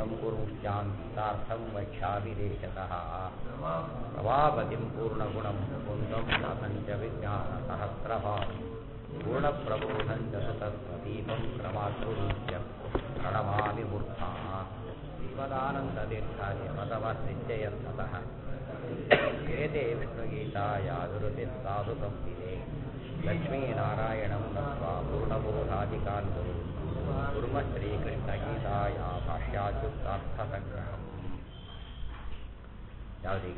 पूर्णं कुरुश्चान्तार्थं वक्ष्यामि देशतः प्रभापतिं पूर्णगुणं कुन्दं शातं च विज्ञानसहस्रभावं पूर्णप्रबोधं च सुतत्वदीपं क्रमात्पुरुष्य प्रणमामि मूर्धा श्रीमदानन्दतीर्थाय मतमस्निश्चयन्ततः एते विष्णुगीतायादुरुतिः साधु संविदे लक्ष्मीनारायणं नत्वा पूर्णबोधादिकान् गुरु कुर्म ಶ್ರೀಕೃಷ್ಣಗೀತಾಯ ಭಾಷ್ಯಾಚ್ಯುಕ್ತಾರ್ಥಸಂಗ್ರಹಂ ಯಾವುದೀಗ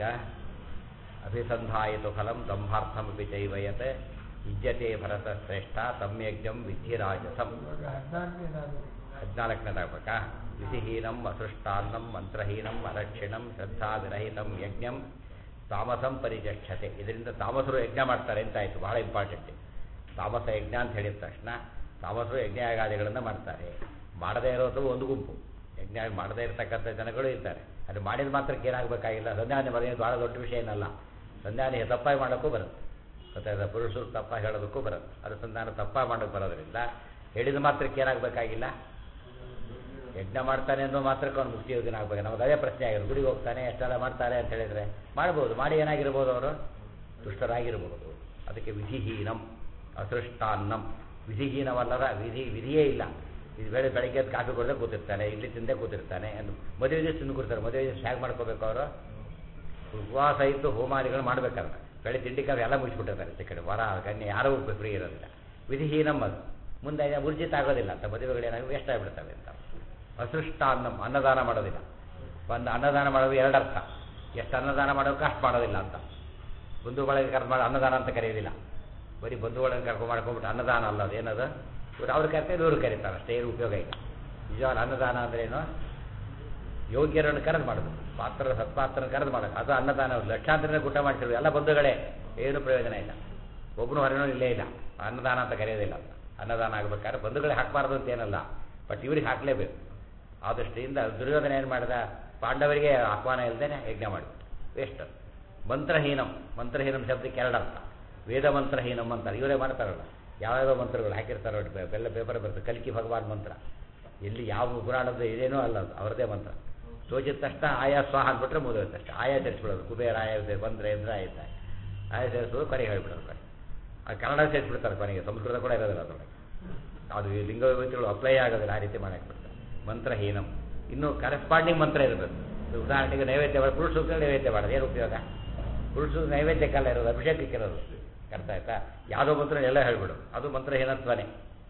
ಅಭಿಸಂಧಾಯಿತು ಫಲಂ ದಂಭಾರ್ಥಮಪಿ ಚೈವಯತ್ ಇಜ್ಜತೆ ಭರತ ಶ್ರೇಷ್ಠ ತಮ್ಯಜ್ಞಂ ವಿಧಿರಾಜಸಂ ಹದಿನಾಲ್ಕನೇದಾಗಬೇಕಾ ವಿಧಿಹೀನಂ ಅಸೃಷ್ಟಾನ್ನಂ ಮಂತ್ರಹೀನಂ ಅರಕ್ಷಿಣಂ ಶ್ರದ್ಧಾವಿರಹಿತಂ ಯಜ್ಞಂ ತಾಮಸಂ ಪರಿಚಕ್ಷತೆ ಇದರಿಂದ ತಾಮಸರು ಯಜ್ಞ ಮಾಡ್ತಾರೆ ಅಂತ ಆಯಿತು ಬಹಳ ಇಂಪಾರ್ಟೆಂಟ್ ತಾಮಸ ಯಜ್ಞ ಅಂತ ಹೇಳಿದ ತಕ್ಷಣ ತಾಮಸರು ಯಜ್ಞಯಾಗಾದಿಗಳನ್ನು ಮಾಡ್ತಾರೆ ಮಾಡದೇ ಇರೋದು ಒಂದು ಗುಂಪು ಯಜ್ಞ ಮಾಡದೇ ಇರತಕ್ಕಂಥ ಜನಗಳು ಇರ್ತಾರೆ ಅದು ಮಾಡಿದ ಮಾತ್ರಕ್ಕೆ ಏನಾಗಬೇಕಾಗಿಲ್ಲ ಸಂಧ್ಯಾನೆ ಬರೆಯೋದು ಭಾಳ ದೊಡ್ಡ ವಿಷಯ ಏನಲ್ಲ ಸಂಧ್ಯಾನೆ ತಪ್ಪಾಗಿ ಮಾಡೋಕ್ಕೂ ಬರುತ್ತೆ ಗೊತ್ತಾಯ್ತಾ ಪುರುಷರು ತಪ್ಪಾಗಿ ಹೇಳೋದಕ್ಕೂ ಬರುತ್ತೆ ಅದು ಸಂಧಾನ ತಪ್ಪಾಗಿ ಮಾಡೋಕ್ಕೆ ಬರೋದ್ರಿಂದ ಹೇಳಿದ ಮಾತ್ರಕ್ಕೆ ಏನಾಗಬೇಕಾಗಿಲ್ಲ ಯಜ್ಞ ಮಾಡ್ತಾನೆ ಅನ್ನೋ ಮಾತ್ರಕ್ಕೆ ಅವ್ನು ಮುಕ್ತಿ ಯೋಜನೆ ಆಗ್ಬೇಕು ನಮಗೆ ಅದೇ ಪ್ರಶ್ನೆ ಆಗಿರೋದು ಗುಡಿಗೆ ಹೋಗ್ತಾನೆ ಎಷ್ಟೆಲ್ಲ ಮಾಡ್ತಾರೆ ಅಂತ ಹೇಳಿದರೆ ಮಾಡ್ಬೋದು ಮಾಡಿ ಏನಾಗಿರ್ಬೋದು ಅವರು ದುಷ್ಟರಾಗಿರ್ಬೋದು ಅದಕ್ಕೆ ವಿಧಿಹೀನಂ ಅಸೃಷ್ಟಾನ್ನಂ ವಿಧಿಹೀನವಲ್ಲದ ವಿಧಿ ವಿಧಿಯೇ ಇಲ್ಲ ಇದು ಬೇರೆ ಬೆಳಗ್ಗೆ ಎದ್ದು ಕಾಫಿ ಕೊಡದೆ ಕೂತಿರ್ತಾನೆ ಇಲ್ಲಿ ತಿಂದೇ ಕೂತಿರ್ತಾನೆ ಎಂದು ಮದುವೆ ದಿವಸ ತಿಂದು ಕೊಡ್ತಾರೆ ಮದುವೆ ದಿವಸ ಹೇಗೆ ಮಾಡ್ಕೋಬೇಕು ಅವರು ಉಪವಾಸ ಇತ್ತು ಹೋಮಾದಿಗಳು ಮಾಡ್ಬೇಕಾದ್ರೆ ಬೆಳೆ ತಿಂಡಿ ಕಾಫಿ ಎಲ್ಲ ಮುಗಿಸ್ಬಿಟ್ಟಿರ್ತಾರೆ ಈ ಕಡೆ ವರ ಕನ್ಯೆ ಯಾರೂ ಫ್ರೀ ಇರೋದಿಲ್ಲ ವಿಧಿಹೀನಂ ಅದು ಮುಂದೆ ಊರ್ಜಿತ ಆಗೋದಿಲ್ಲ ಅಂತ ಮದುವೆಗಳು ಏನಾಗಿ ವೇಸ್ಟ್ ಆಗಿಬಿಡ್ತವೆ ಅಂತ ಅಸೃಷ್ಟ ಅನ್ನ ಅನ್ನದಾನ ಮಾಡೋದಿಲ್ಲ ಒಂದು ಅನ್ನದಾನ ಮಾಡೋದು ಎರಡರ್ಥ ಎಷ್ಟು ಅನ್ನದಾನ ಮಾಡೋಕೆ ಅಷ್ಟು ಮಾಡೋದಿಲ್ಲ ಅಂತ ಬಂಧು ಬಳಗ ಕರ್ಮ ಮಾಡಿ ಅನ್ನದಾನ ಅಂತ ಕರೆಯೋದಿಲ್ಲ ಬರೀ ಬಂಧು ಬಳಗ ಕರ್ಕೊಂಡು ಮಾಡ್ಕೊಂಡ್ಬಿಟ್ಟು ಅನ್ನದಾನ ಅಲ್ಲ ಅದು ಏನದು ಇವ್ರು ಅವ್ರು ಕರಿತಾರೆ ಇವ್ರು ಕರೀತಾರೆ ಅಷ್ಟೇ ಏನು ಉಪಯೋಗ ಇಲ್ಲ ನಿಜವಾದ ಅನ್ನದಾನ ಅಂದ್ರೇನು ಯೋಗ್ಯರನ್ನು ಕರೆದು ಮಾಡೋದು ಪಾತ್ರ ಸತ್ಪಾತ್ರನ ಕರೆದು ಮಾಡೋದು ಅದು ಅನ್ನದಾನ ಲಕ್ಷಾಂತರ ಊಟ ಮಾಡ್ತಿರೋದು ಎಲ್ಲ ಬಂಧುಗಳೇ ಏನು ಪ್ರಯೋಜನ ಇಲ್ಲ ಒಬ್ಬನು ಹೊರನೂ ಇಲ್ಲೇ ಇಲ್ಲ ಅನ್ನದಾನ ಅಂತ ಕರೆಯೋದಿಲ್ಲ ಅಂತ ಅನ್ನದಾನ ಆಗಬೇಕಾದ್ರೆ ಬಂಧುಗಳೇ ಹಾಕಬಾರ್ದು ಅಂತ ಏನಲ್ಲ ಬಟ್ ಇವ್ರಿಗೆ ಹಾಕಲೇಬೇಕು ಆ ದೃಷ್ಟಿಯಿಂದ ದುರ್ಯೋಧನ ಏನು ಮಾಡಿದ ಪಾಂಡವರಿಗೆ ಆಹ್ವಾನ ಇಲ್ಲದೇನೆ ಯಜ್ಞ ಮಾಡಿ ವೇಸ್ಟ್ ಮಂತ್ರಹೀನಂ ಮಂತ್ರಹೀನಂ ಶಬ್ದಕ್ಕೆ ಎರಡರ್ಥ ವೇದ ಮಂತ್ರಹೀನಂ ಅಂತಾರೆ ಇವರೇ ಮಾಡ್ತಾರಲ್ಲ ಯಾವ್ಯಾವ ಮಂತ್ರಗಳು ಹಾಕಿರ್ತಾರೆ ನೋಡಿ ಬೆಲ್ಲ ಪೇಪರ್ ಬರ್ತದೆ ಕಲ್ಕಿ ಭಗವಾನ್ ಮಂತ್ರ ಎಲ್ಲಿ ಯಾವ ಪುರಾಣದ ಇದೇನೋ ಅಲ್ಲ ಅದು ಅವ್ರದೇ ಮಂತ್ರ ತೋಚಿದ ತಕ್ಷಣ ಆಯಾ ಸ್ವಾಹ ಅಂದ್ಬಿಟ್ರೆ ಮುಗಿದೋಯ್ತು ಅಷ್ಟೇ ಆಯಾ ಸೇರಿಸ್ಬಿಡೋದು ಕುಬೇರ ಆಯ ಬಂದರೆ ಎಂದ್ರೆ ಆಯ್ತು ಆಯಾ ಸೇರಿಸೋದು ಕೊನೆಗೆ ಹೇಳ್ಬಿಡೋದು ಕಡೆ ಆ ಕನ್ನಡ ಸೇರಿಸ್ಬಿಡ್ತಾರೆ ಕೊನೆಗೆ ಸಂಸ್ಕೃತ ಕೂಡ ಇರೋದಿಲ್ಲ ಅದರೊಳಗೆ ಅದು ಈ ಲಿಂಗ ವಿಭೂತಿಗಳು ಅಪ್ಲೈ ಆಗೋದಿಲ್ಲ ಆ ರೀತಿ ಮಾಡಕ್ಕೆ ಬಿಡ್ತಾರೆ ಮಂತ್ರಹೀನಂ ಇನ್ನು ಕರೆಸ್ಪಾಂಡಿಂಗ್ ಮಂತ್ರ ಇರಬೇಕು ಉದಾಹರಣೆಗೆ ನೈವೇದ್ಯ ಮಾಡಿ ಪುರುಷರು ನೈವೇದ್ಯ ಮಾಡೋದು ಏನು ಉಪಯೋಗ ಪುರುಷರು ನೈವೇದ್ಯಕ್ಕೆಲ್ಲ ಇರೋದು ಅಭಿಷೇಕಕ್ಕೆ ಇರೋದು ಅರ್ಥ ಆಯ್ತಾ ಯಾವುದೋ ಮಂತ್ರ ಎಲ್ಲ ಹೇಳ್ಬಿಡು ಅದು ಮಂತ್ರಹೀನತ್ವನೇ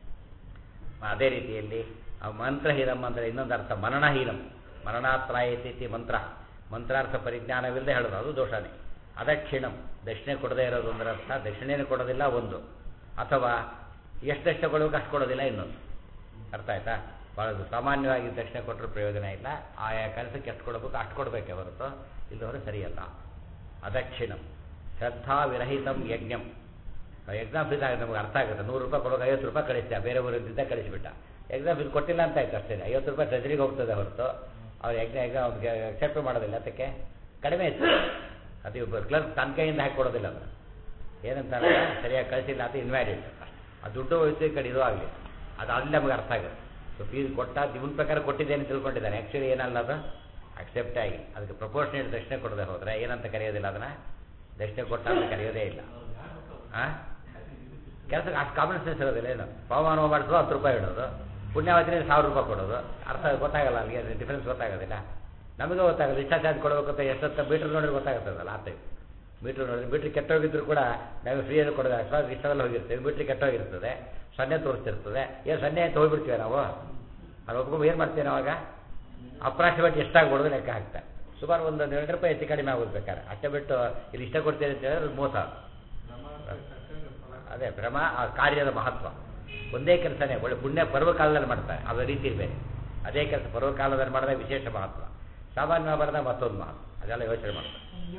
ಅದೇ ರೀತಿಯಲ್ಲಿ ಆ ಮಂತ್ರಹೀನಂ ಅಂದರೆ ಇನ್ನೊಂದು ಅರ್ಥ ಮನನಹೀನಂ ಮರಣಾತ್ರಾಯತಿ ಮಂತ್ರ ಮಂತ್ರಾರ್ಥ ಪರಿಜ್ಞಾನವಿಲ್ಲದೆ ಹೇಳೋದು ಅದು ದೋಷನೇ ಅದಕ್ಷಿಣಂ ದಕ್ಷಿಣೆ ಕೊಡದೇ ಇರೋದು ಅಂದ್ರೆ ಅರ್ಥ ದಕ್ಷಿಣೆಯನ್ನು ಕೊಡೋದಿಲ್ಲ ಒಂದು ಅಥವಾ ಎಷ್ಟೆಷ್ಟು ಕೊಡಬೇಕು ಅಷ್ಟು ಕೊಡೋದಿಲ್ಲ ಇನ್ನೊಂದು ಅರ್ಥ ಆಯ್ತಾ ಭಾಳ ಸಾಮಾನ್ಯವಾಗಿ ದಕ್ಷಿಣೆ ಕೊಟ್ಟರೆ ಪ್ರಯೋಜನ ಇಲ್ಲ ಆಯಾ ಕೆಲಸಕ್ಕೆ ಎಷ್ಟು ಕೊಡಬೇಕು ಅಷ್ಟು ಕೊಡಬೇಕೆ ಹೊರತು ಇಲ್ಲದವರು ಸರಿಯಲ್ಲ ಅದಕ್ಷಿಣಂ ಶ್ರದ್ಧಾ ವಿರಹಿತಂ ಯಜ್ಞಂ ಎಕ್ಸಾಮ್ ಫೀಸ್ ಆಗುತ್ತೆ ನಮಗೆ ಅರ್ಥ ಆಗುತ್ತೆ ನೂರು ರೂಪಾಯಿ ಕೊಡೋಕೆ ಐವತ್ತು ರೂಪಾಯಿ ಕಳಿಸ್ತಾ ಬೇರೆ ಊರಿಂದ ಕಳಿಸಿಬಿಟ್ಟ ಎಕ್ಸಾಮ್ ಫೀಸ್ ಕೊಟ್ಟಿಲ್ಲ ಅಂತ ಆಯ್ತು ಅಷ್ಟೇ ಐವತ್ತು ರೂಪಾಯಿ ಟ್ರೆಜರಿಗೆ ಹೋಗ್ತದೆ ಹೊರತು ಅವ್ರು ಎಕ್ಸಾಮ್ ಎಕ್ಸಾಮ್ ಅವ್ರಿಗೆ ಅಕ್ಸೆಪ್ಟ್ ಮಾಡೋದಿಲ್ಲ ಅದಕ್ಕೆ ಕಡಿಮೆ ಇತ್ತು ಅದು ಕ್ಲರ್ಕ್ ತನ್ನ ಕೈಯಿಂದ ಹಾಕಿ ಕೊಡೋದಿಲ್ಲ ಅದು ಏನಂತಾರೆ ಸರಿಯಾಗಿ ಕಳಿಸಿಲ್ಲ ಅಂತ ಇನ್ವ್ಯಾಲಿಡ್ ಆ ದುಡ್ಡು ಹೋಯ್ತು ಈ ಕಡೆ ಇದು ಆಗಲಿ ಅದು ಅಲ್ಲಿ ನಮಗೆ ಅರ್ಥ ಆಗುತ್ತೆ ಸೊ ಫೀಸ್ ಕೊಟ್ಟ ಇವನ್ ಪ್ರಕಾರ ಕೊಟ್ಟಿದ್ದೇನೆ ತಿಳ್ಕೊಂಡಿದ್ದಾನೆ ಆ್ಯಕ್ಚುಲಿ ಏನಲ್ಲ ಅದು ಅಕ್ಸೆಪ್ಟ್ ಆಗಿ ಅದಕ್ಕೆ ಪ್ರಪೋರ್ಷನೇಟ್ ದಕ್ಷಿಣೆ ಕೊಡದೆ ಹೋದರೆ ಏನಂತ ಕರೆಯೋದಿಲ್ಲ ಅದನ್ನು ದಕ್ಷಿಣೆ ಕೊಟ್ಟ ಅಂತ ಕರೆಯೋದೇ ಇಲ್ಲ ಹಾಂ ಕೆಲಸಕ್ಕೆ ಅಷ್ಟು ಕಾಮನ್ ಸೆನ್ಸ್ ಇರೋದಿಲ್ಲ ಏನು ಪವಮಾನ ಮಾಡಿಸೋದು ಹತ್ತು ರೂಪಾಯಿ ಇಡೋದು ಪುಣ್ಯಾವತಿನ ಸಾವಿರ ರೂಪಾಯಿ ಕೊಡೋದು ಅರ್ಥ ಗೊತ್ತಾಗಲ್ಲ ಅಲ್ಲಿಗೆ ಡಿಫ್ರೆನ್ಸ್ ಗೊತ್ತಾಗೋದಿಲ್ಲ ನಮಗೆ ಗೊತ್ತಾಗಲ್ಲ ಇಷ್ಟ ಚಾರ್ಜ್ ಕೊಡಬೇಕು ಅಂತ ಎಷ್ಟೊತ್ತ ಮೀಟ್ರ್ ನೋಡಿದ್ರೆ ಗೊತ್ತಾಗುತ್ತದಲ್ಲ ಆ ಟೈಪ್ ಮೀಟ್ರ್ ನೋಡಿ ಮೀಟ್ರ್ ಕೆಟ್ಟೋಗಿದ್ರು ಕೂಡ ನಾವು ಫ್ರೀಯಲ್ಲಿ ಕೊಡೋದು ಅಷ್ಟು ಇಷ್ಟವೆಲ್ಲ ಹೋಗಿರ್ತೇವೆ ಮೀಟ್ರ್ ಕೆಟ್ಟೋಗಿರ್ತದೆ ಸೊನ್ನೆ ತೋರಿಸ್ತಿರ್ತದೆ ಏನು ಸೊನ್ನೆ ಅಂತ ಹೋಗ್ಬಿಡ್ತೀವಿ ನಾವು ಅದು ಒಪ್ಕೊಂಡು ಏನು ಮಾಡ್ತೀವಿ ಅವಾಗ ಅಪ್ರಾಕ್ಸಿಮೇಟ್ ಎಷ್ಟಾಗ್ಬಿಡೋದು ಲೆಕ್ಕ ಹಾಕ್ತಾರೆ ಸುಮಾರು ಒಂದು ಎರಡು ರೂಪಾಯಿ ಹೆಚ್ಚು ಕಡಿಮೆ ಆಗೋದು ಬೇಕಾದ್ರೆ ಅಷ್ಟೇ ಬಿಟ್ಟು ಇಲ್ಲಿ ಇಷ್ಟ ಕೊಡ್ತೀರಿ ಅಂತ ಹೇಳಿದ್ರೆ ಮೋಸ ಅದೇ ಭ್ರಮ ಆ ಕಾರ್ಯದ ಮಹತ್ವ ಒಂದೇ ಕೆಲಸನೇ ಒಳ್ಳೆ ಪುಣ್ಯ ಪರ್ವಕಾಲದಲ್ಲಿ ಮಾಡ್ತಾರೆ ಅದರ ರೀತಿ ಬೇರೆ ಅದೇ ಕೆಲಸ ಪರ್ವಕಾಲದಲ್ಲಿ ಮಾಡಿದಾಗ ವಿಶೇಷ ಮಹತ್ವ ಸಾಮಾನ್ಯ ಬರೆದ ಮತ್ತೊಂದು ಮಹತ್ವ ಅದೆಲ್ಲ ಯೋಚನೆ ಮಾಡ್ತಾರೆ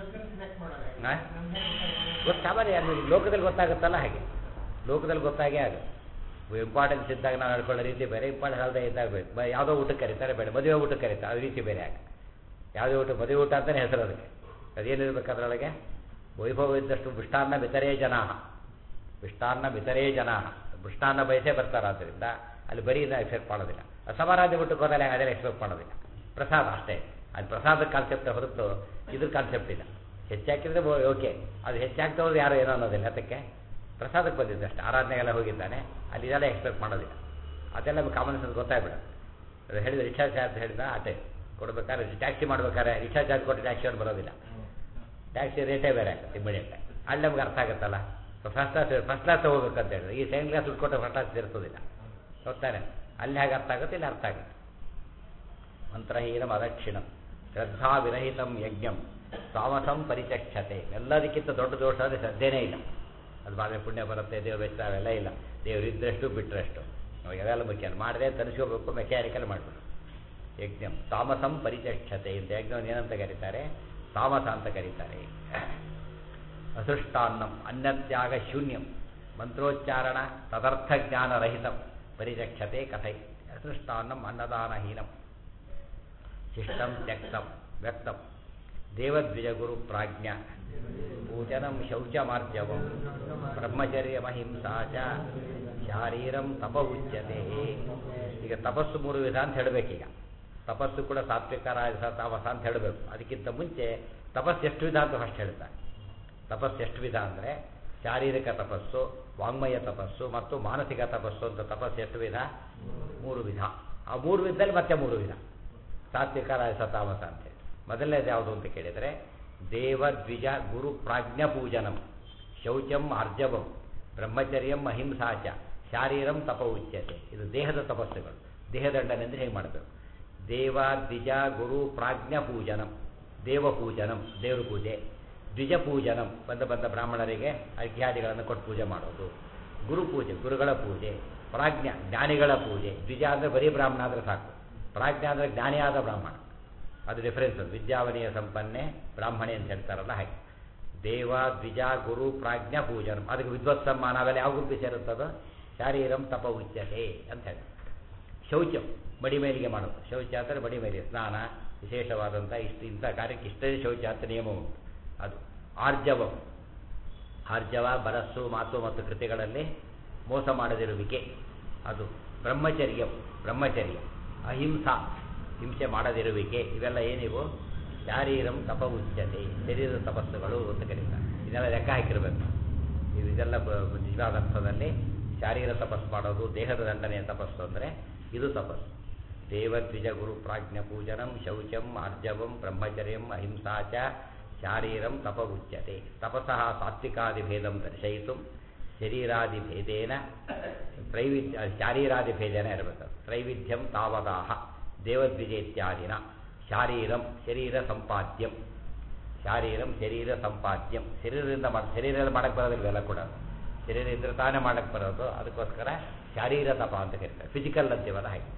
ಗೊತ್ತು ಸಾಮಾನ್ಯ ಲೋಕದಲ್ಲಿ ಗೊತ್ತಾಗುತ್ತಲ್ಲ ಹಾಗೆ ಲೋಕದಲ್ಲಿ ಗೊತ್ತಾಗೇ ಆಗುತ್ತೆ ಇಂಪಾರ್ಟೆನ್ಸ್ ಇದ್ದಾಗ ನಾವು ನಡ್ಕೊಳ್ಳೋ ರೀತಿ ಬೇರೆ ಇಂಪಾರ್ಟೆನ್ಸ್ ಅಲ್ಲದೆ ಇದ್ದಾಗ ಬೇರೆ ಬ- ಯಾವುದೋ ಊಟಕ್ಕೆ ಕರೀತಾರೆ ಬೇಡ ಮದುವೆ ಊಟಕ್ಕೆ ಕರೀತಾರೆ ಅದು ರೀತಿ ಬೇರೆ ಆಗ ಯಾವುದೇ ಊಟ ಮದುವೆ ಊಟ ಅಂತಲೇ ಹೆಸರು ಅದಕ್ಕೆ ಅದೇನಿರ್ಬೇಕು ಅದರೊಳಗೆ ವೈಭವ ಇದ್ದಷ್ಟು ಮೃಷ್ಟಾನ್ನ ಬಿತರೇ ಜನಾಹ ಮೃಷ್ಟಾನ್ನ ಬಿತರೇ ಜನಾಹ ಮೃಷ್ಟಾನ್ನ ಬಯಸೇ ಬರ್ತಾರೆ ಆದ್ದರಿಂದ ಅಲ್ಲಿ ಬರೀ ಎಕ್ಸೆಪ್ಟ್ ಮಾಡೋದಿಲ್ಲ ಸಮಾರಾಧಿ ಊಟಕ್ಕೆ ಹೋದಲ್ಲಿ ಅದೆಲ್ಲ ಎಕ್ಸ್ಪೆಕ್ಟ್ ಮಾಡೋದಿಲ್ಲ ಪ್ರಸಾದ ಅಷ್ಟೇ ಅದು ಪ್ರಸಾದ ಕಾನ್ಸೆಪ್ಟ್ ಹೊರತು ಇದ್ರ ಕಾನ್ಸೆಪ್ಟ್ ಇಲ್ಲ ಹೆಚ್ಚಾಕಿದ್ರೆ ಓಕೆ ಅದು ಹೆಚ್ಚಾಗ್ತಾ ಹೋದ್ರೆ ಯಾರು ಏನೋ ಅನ್ನೋದಿಲ್ಲ ಅದಕ್ಕೆ ಪ್ರಸಾದಕ್ಕೆ ಬಂದಿದ್ದೆ ಅಷ್ಟೇ ಆರಾಧನೆಗೆಲ್ಲ ಹೋಗಿದ್ದಾನೆ ಅಲ್ಲಿ ಇದೆಲ್ಲ ಎಕ್ಸ್ಪೆಕ್ಟ್ ಮಾಡೋದಿಲ್ಲ ಅದೆಲ್ಲ ಕಾಮನ್ ಸೆನ್ಸ್ ಗೊತ್ತಾಗ್ಬಿಡುತ್ತೆ ಹೇಳಿದ ರಿಕ್ಷಾ ಚಾರ್ಜ್ ಹೇಳಿದ ಅದೇ ಕೊಡ್ಬೇಕಾದ್ರೆ ಟ್ಯಾಕ್ಸಿ ಮಾಡ್ಬೇಕಾದ್ರೆ ರಿಕ್ಷಾ ಚಾರ್ಜ್ ಕೊಟ್ಟು ಟ್ಯಾಕ್ಸಿ ಅವ್ರು ಬರೋದಿಲ್ಲ ಟ್ಯಾಕ್ಸಿ ರೇಟೇ ಬೇರೆ ಆಗ್ತದೆ ಇಮಿಡಿಯೇಟ್ ಅಲ್ಲಿ ನಮ್ಗೆ ಅರ್ಥ ಆಗುತ್ತಲ್ಲ ಫಸ್ಟ್ ಕ್ಲಾಸ್ ಫಸ್ಟ್ ಕ್ಲಾಸ್ ಹೋಗ್ಬೇಕಂತ ಹೇಳಿದ್ರೆ ಈ ಸೆಕೆಂಡ್ ಕ್ಲಾಸ್ ದುಡ್ಡು ಕೊಟ್ಟು ಫಸ್ಟ್ ಕ್ಲಾಸ್ ಸೇರಿಸೋದಿಲ್ಲ ಗೊತ್ತಾನೆ ಅಲ್ಲಿ ಹೇಗೆ ಅರ್ಥ ಆಗುತ್ತೆ ಇಲ್ಲಿ ಅರ್ಥ ಆಗುತ್ತೆ ಮಂತ್ರಹೀನಂ ಅದಕ್ಷಿಣಂ ಶ್ರದ್ಧಾ ವಿರಹಿತಂ ಯಜ್ಞಂ ತಾಮಸಂ ಪರಿಚಕ್ಷತೆ ಎಲ್ಲದಕ್ಕಿಂತ ದೊಡ್ಡ ದೋಷ ಅಂದರೆ ಶ್ರದ್ಧೆನೇ ಇಲ್ಲ ಅದು ಮಾಡಿದ್ರೆ ಪುಣ್ಯ ಬರುತ್ತೆ ದೇವ್ರ ವೆಚ್ಚ ಅವೆಲ್ಲ ಇಲ್ಲ ದೇವ್ರು ಇದ್ದಷ್ಟು ಬಿಟ್ಟರಷ್ಟು ನಮಗೆ ಅವೆಲ್ಲ ಮುಖ್ಯ ಮಾಡದೆ ತರಿಸ್ಕೋಬೇಕು ಮೆಕ್ಯಾನಿಕಲ್ ಮಾಡಬೇಕು ಯಜ್ಞಂ ತಾಮಸಂ ಪರಿಚಕ್ಷತೆ ಇಂಥ ಯಜ್ಞವನ್ನು ಏನಂತ ಕರೀತಾರೆ ತಾಮಸ ಅಂತ ಕರೀತಾರೆ ಅಸೃಷ್ಟಾನ್ನಂ ಅನ್ನತ್ಯಾಗ ಶೂನ್ಯಂ ಮಂತ್ರೋಚ್ಚಾರಣ ತದರ್ಥ ಜ್ಞಾನರಹಿತಂ ಪರಿಚಕ್ಷತೆ ಕಥೈ ಅಸೃಷ್ಟಾನ್ನಂ ಅನ್ನದಾನಹೀನಂ ಶಿಷ್ಟಂ ತ್ಯಕ್ತಂ ವ್ಯಕ್ತಂ ದೇವದ್ವಿಜಗುರು ಪ್ರಾಜ್ಞ ಪೂಜನಂ ಶೌಚಮಾರ್ಜವಂ ಬ್ರಹ್ಮಚರ್ಯಮಹಿಂಸಾ ಚ ಶಾರೀರಂ ತಪ ಉಚ್ಯತೆ ಈಗ ತಪಸ್ಸು ಮೂರು ವಿಧ ಅಂತ ಹೇಳಬೇಕೀಗ ತಪಸ್ಸು ಕೂಡ ಸಾತ್ವಿಕ ರಾಜಸ ತಾಮಸ ಅಂತ ಹೇಳಬೇಕು ಅದಕ್ಕಿಂತ ಮುಂಚೆ ತಪಸ್ಸು ಎಷ್ಟು ವಿಧ ಅಂತ ಫಸ್ಟ್ ಹೇಳ್ತಾರೆ ತಪಸ್ಸು ಎಷ್ಟು ವಿಧ ಅಂದರೆ ಶಾರೀರಿಕ ತಪಸ್ಸು ವಾಂಗ್ಮಯ ತಪಸ್ಸು ಮತ್ತು ಮಾನಸಿಕ ತಪಸ್ಸು ಅಂತ ತಪಸ್ಸು ಎಷ್ಟು ವಿಧ ಮೂರು ವಿಧ ಆ ಮೂರು ವಿಧದಲ್ಲಿ ಮತ್ತೆ ಮೂರು ವಿಧ ಸಾತ್ವಿಕ ರಾಜಸ ತಾಮಸ ಅಂತೇಳಿ ಮೊದಲನೇದು ಯಾವುದು ಅಂತ ಕೇಳಿದರೆ ದೇವ ದ್ವಿಜ ಗುರು ಪ್ರಾಜ್ಞ ಪೂಜನಂ ಶೌಚಂ ಆರ್ಜವಂ ಬ್ರಹ್ಮಚರ್ಯಂ ಅಹಿಂಸಾಚ ಶಾರೀರಂ ತಪ ಉಚ್ಯತೆ ಇದು ದೇಹದ ತಪಸ್ಸುಗಳು ದೇಹದಂಡನೆ ಅಂದರೆ ಹೇಗೆ ಮಾಡಬೇಕು ದೇವ ದ್ವಿಜ ಗುರು ಪ್ರಾಜ್ಞ ಪೂಜನಂ ದೇವ ಪೂಜನಂ ದೇವ್ರ ಪೂಜೆ ದ್ವಿಜ ಪೂಜನಂ ಬಂದ ಬಂದ ಬ್ರಾಹ್ಮಣರಿಗೆ ಅರ್ಘ್ಯಾದಿಗಳನ್ನು ಕೊಟ್ಟು ಪೂಜೆ ಮಾಡೋದು ಗುರು ಪೂಜೆ ಗುರುಗಳ ಪೂಜೆ ಪ್ರಾಜ್ಞ ಜ್ಞಾನಿಗಳ ಪೂಜೆ ದ್ವಿಜ ಅಂದರೆ ಬರೀ ಬ್ರಾಹ್ಮಣ ಆದರೆ ಸಾಕು ಪ್ರಾಜ್ಞ ಅಂದರೆ ಜ್ಞಾನಿಯಾದ ಬ್ರಾಹ್ಮಣ ಅದು ಡಿಫರೆನ್ಸ್ ಅದು ವಿದ್ಯಾವನಿಯ ಸಂಪನ್ನೆ ಬ್ರಾಹ್ಮಣಿ ಅಂತ ಹೇಳ್ತಾರಲ್ಲ ಹಾಗೆ ದೇವ ದ್ವಿಜ ಗುರು ಪ್ರಾಜ್ಞ ಪೂಜನ ಅದಕ್ಕೆ ವಿದ್ವತ್ ಸಮ್ಮಾನ ಅವೆಲ್ಲ ಯಾವ ಗುಂಪಿ ಸೇರುತ್ತದೋ ಶಾರೀರಂ ತಪ ಉಚ್ಯತೆ ಅಂತ ಹೇಳಿ ಶೌಚಂ ಮಡಿ ಮೇಲಿಗೆ ಮಾಡೋದು ಶೌಚ ಅಂದರೆ ಮಡಿ ಮೇಲೆ ಸ್ನಾನ ವಿಶೇಷವಾದಂಥ ಇಷ್ಟು ಇಂಥ ಕಾರ್ಯಕ್ಕೆ ಇಷ್ಟೇ ಶೌಚ ಅಂತ ನಿಯಮ ಉಂಟು ಅದು ಆರ್ಜವಂ ಆರ್ಜವ ಬರಸ್ಸು ಮಾತು ಮತ್ತು ಕೃತಿಗಳಲ್ಲಿ ಮೋಸ ಮಾಡದಿರುವಿಕೆ ಅದು ಬ್ರಹ್ಮಚರ್ಯ ಬ್ರಹ್ಮಚರ್ಯ ಅಹಿಂಸಾ ಹಿಂಸೆ ಮಾಡದಿರುವಿಕೆ ಇವೆಲ್ಲ ಏನಿವು ಶಾರೀರಂ ತಪ ಉಚ್ಯತೆ ಶರೀರದ ತಪಸ್ಸುಗಳು ಅಂತ ಕರೀತಾರೆ ಇದೆಲ್ಲ ಲೆಕ್ಕ ಹಾಕಿರಬೇಕು ಇದು ಇದೆಲ್ಲ ಬ- ನಿಜವಾದ ಅರ್ಥದಲ್ಲಿ ಶಾರೀರ ತಪಸ್ಸು ಮಾಡೋದು ದೇಹದ ದಂಡನೆಯ ತಪಸ್ಸು ಅಂದರೆ ಇದು ತಪಸ್ಸು ದೇವದ್ವಿಜ ಗುರು ಪ್ರಾಜ್ಞ ಪೂಜನಂ ಶೌಚಂ ಆರ್ಜವಂ ಬ್ರಹ್ಮಚರ್ಯಂ ಅಹಿಂಸಾ ಚ ಶಾರೀರಂ ತಪ ಉಚ್ಯತೆ ತಪಸಃ ಸಾತ್ವಿಕಾದಿಭೇದಂ ದರ್ಶಯಿತು ಶರೀರಾದಿಭೇದೇನ ತ್ರೈವಿಧ್ಯ ಶಾರೀರಾದಿಭೇದೇನ ಇರಬೇಕು ತ್ರೈವಿಧ್ಯಂ ತಾವದಾಹ ದೇವದ್ವಿಜ ಇತ್ಯಾದಿನ ಶಾರೀರಂ ಶರೀರ ಸಂಪಾದ್ಯಂ ಶಾರೀರಂ ಶರೀರ ಸಂಪಾದ್ಯಂ ಶರೀರದಿಂದ ಮಾಡಿ ಶರೀರದಲ್ಲಿ ಮಾಡಕ್ಕೆ ಬರೋದಿಲ್ಲ ಇವೆಲ್ಲ ಕೂಡ ಶರೀರ ಇದ್ರೆ ತಾನೇ ಮಾಡಕ್ಕೆ ಬರೋದು ಅದಕ್ಕೋಸ್ಕರ ಶಾರೀರ ತಪ ಅಂತ ಕರೀತಾರೆ ಫಿಸಿಕಲ್ ಅಂತೀವಲ್ಲ ಹಾಗೆ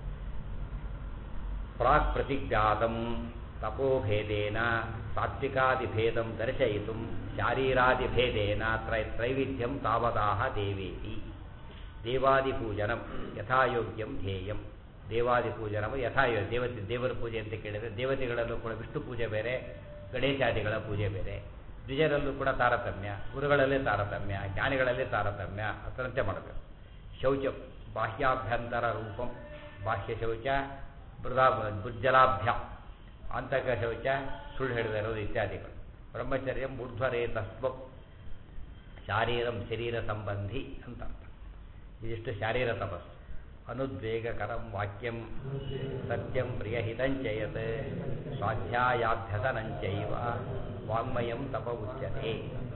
ಪ್ರಾಕ್ ಪ್ರತಿಜ್ಞಾತಂ ತಪೋಭೇದೇನ ಸಾತ್ವಿಕಾದಿಭೇದಂ ದರ್ಶಯಿತು ಶಾರೀರಾದಿಭೇದೇನ ತ್ರೈ ತ್ರೈವಿಧ್ಯಂ ತಾವದಾಹ ದೇವೇತಿ ದೇವಾದಿಪೂಜನಂ ಯಥಾಯೋಗ್ಯಂ ಧ್ಯೇಯಂ ದೇವಾದಿಪೂಜನಂ ಯಥಾಯೋಗ್ಯ ದೇವತೆ ದೇವರ ಪೂಜೆ ಅಂತ ಕೇಳಿದರೆ ದೇವತೆಗಳಲ್ಲೂ ಕೂಡ ವಿಷ್ಣು ಪೂಜೆ ಬೇರೆ ಗಣೇಶಾದಿಗಳ ಪೂಜೆ ಬೇರೆ ದ್ವಿಜರಲ್ಲೂ ಕೂಡ ತಾರತಮ್ಯ ಗುರುಗಳಲ್ಲೇ ತಾರತಮ್ಯ ಜ್ಞಾನಿಗಳಲ್ಲೇ ತಾರತಮ್ಯ ಅದರಂತೆ ಮಾಡಬೇಕು ಶೌಚ ಬಾಹ್ಯಾಭ್ಯಂತರ ರೂಪಂ ಬಾಹ್ಯ ಶೌಚ ಮೃದಾ ಬುಜ್ಜಲಾಭ್ಯ ಅಂತಕ ಶೌಚ ಸುಳ್ಳು ಹಿಡಿದಿರೋದು ಇತ್ಯಾದಿಗಳು ಬ್ರಹ್ಮಚರ್ಯ ಊರ್ಧ್ವರೇತಸ್ವ ಶಾರೀರಂ ಶರೀರ ಸಂಬಂಧಿ ಅಂತ ಅರ್ಥ ಇದಿಷ್ಟು ಶಾರೀರ ತಪಸ್ಸು ಅನುದ್ವೇಗಕರಂ ವಾಕ್ಯಂ ಸತ್ಯಂ ಪ್ರಿಯಹಿತಂಚಯತ್ ಸ್ವಾಧ್ಯಾಯಾಭ್ಯಸನಂಚೈವ ವಾಂಗ್ಮಯಂ ತಪ ಉಚ್ಯತೆ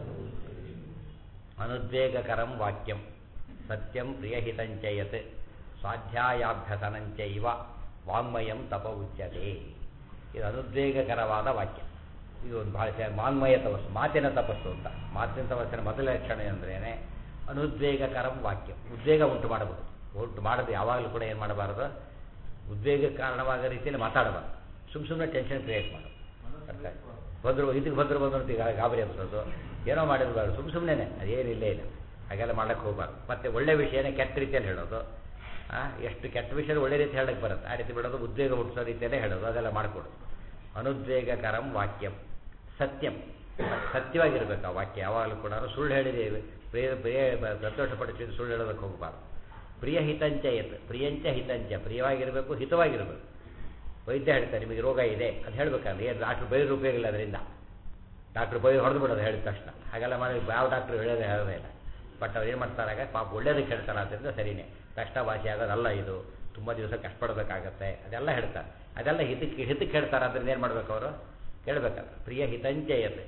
ಅನುದ್ವೇಗಕರಂ ವಾಕ್ಯಂ ಸತ್ಯಂ ಪ್ರಿಯಹಿತಂಚಯತ್ ಸ್ವಾಧ್ಯಾಯಾಭ್ಯಸನಂಚೈವ ವಾಂಗ್ಮಯಂ ತಪ ಉಚ್ಯತೆ ಇದು ಅನುದ್ವೇಗಕರವಾದ ವಾಕ್ಯ ಇದು ಒಂದು ಭಾಳ ಚ- ವಾಂಗ್ಮಯ ತಪಸ್ಸು ಮಾತಿನ ತಪಸ್ಸು ಅಂತ ಮಾತಿನ ತಪಸ್ಸಿನ ಮೊದಲ ಲಕ್ಷಣ ಅಂದ್ರೇನೆ ಅನುದ್ವೇಗಕರಂ ವಾಕ್ಯ ಉದ್ವೇಗ ಉಂಟು ಮಾಡಬಹುದು ಉಂಟು ಮಾಡೋದು ಯಾವಾಗಲೂ ಕೂಡ ಏನು ಮಾಡಬಾರದು ಉದ್ವೇಗ ಕಾರಣವಾಗೋ ರೀತಿಯಲ್ಲಿ ಮಾತಾಡಬಾರ್ದು ಸುಮ್ಮ ಸುಮ್ಮನೆ ಟೆನ್ಷನ್ ಕ್ರಿಯೇಟ್ ಮಾಡೋದು ಅರ್ಥ ಆಯ್ತಾ? ಬಂದರು ಇದಕ್ಕೆ ಬಂದರು ಬಂದರು ಅಂತ ಈಗ ಗಾಬರಿ ಅನ್ಸೋದು ಏನೋ ಮಾಡಿರಬಾರ್ದು ಸುಮ್ಮ ಸುಮ್ಮನೆ ಅದೇನಿಲ್ಲೇ ಇಲ್ಲ ಹಾಗೆಲ್ಲ ಮಾಡಕ್ಕೆ ಹೋಗ್ಬಾರ್ದು ಮತ್ತೆ ಒಳ್ಳೆ ವಿಷಯನೇ ಕೆಟ್ಟ ರೀತಿಯಲ್ಲಿ ಹೇಳೋದು ಆ, ಎಷ್ಟು ಕೆಟ್ಟ ವಿಷಯ ಒಳ್ಳೆ ರೀತಿ ಹೇಳಕ್ಕೆ ಬರುತ್ತೆ ಆ ರೀತಿ ಬಿಡೋದು ಉದ್ವೇಗ ಹುಟ್ಟಿಸೋ ರೀತಿಯಲ್ಲೇ ಹೇಳೋದು ಅದೆಲ್ಲ ಮಾಡಿಕೊಡೋದು ಅನುದ್ವೇಗಕರಂ ವಾಕ್ಯಂ ಸತ್ಯಂ ಸತ್ಯವಾಗಿರ್ಬೇಕು ಆ ವಾಕ್ಯ ಯಾವಾಗಲೂ ಕೂಡ ಸುಳ್ಳು ಹೇಳಿದೇವೆ ಪ್ರಿಯ ಪ್ರಿಯ ಸಂತೋಷಪಡಿಸಿದ್ದು ಸುಳ್ಳು ಹೇಳೋದಕ್ಕೆ ಹೋಗಬಾರ್ದು ಪ್ರಿಯ ಹಿತಂಚ ಯತ್ ಪ್ರಿಯಂಚ ಹಿತಂಚ ಪ್ರಿಯವಾಗಿರಬೇಕು ಹಿತವಾಗಿರಬೇಕು ವೈದ್ಯ ಹೇಳ್ತಾರೆ ನಿಮಗೆ ರೋಗ ಇದೆ ಅದು ಹೇಳ್ಬೇಕಲ್ಲ ಏನು ಡಾಕ್ಟ್ರ್ ಬೈದ್ರು ಉಪಯೋಗ ಇಲ್ಲ ಅದರಿಂದ ಡಾಕ್ಟ್ರ್ ಬೈದು ಹೊಡೆದು ಬಿಡೋದು ಹೇಳಿದ ತಕ್ಷಣ ಹಾಗೆಲ್ಲ ಮಾಡಿ ಯಾವ ಡಾಕ್ಟ್ರು ಹೇಳೋದೇ ಹೇಳೋದೇ ಇಲ್ಲ ಬಟ್ ಅವ್ರು ಏನು ಮಾಡ್ತಾರಾಗ ಪಾಪ ಒಳ್ಳೇದಕ್ಕೆ ಹೇಳ್ತಾರೆ ಆದ್ದರಿಂದ ಸರಿನೇ ತಕ್ಷಣ ವಾಸಿ ಆಗೋದಲ್ಲ ಇದು ತುಂಬ ದಿವಸ ಕಷ್ಟಪಡಬೇಕಾಗತ್ತೆ ಅದೆಲ್ಲ ಹೇಳ್ತಾರೆ ಅದೆಲ್ಲ ಹಿತಕ್ಕೆ ಹಿತಕ್ಕೆ ಹೇಳ್ತಾರೆ ಅದರಿಂದ ಏನು ಮಾಡ್ಬೇಕು ಅವರು ಕೇಳಬೇಕಲ್ಲ ಪ್ರಿಯ ಹಿತಂಚಯತೆ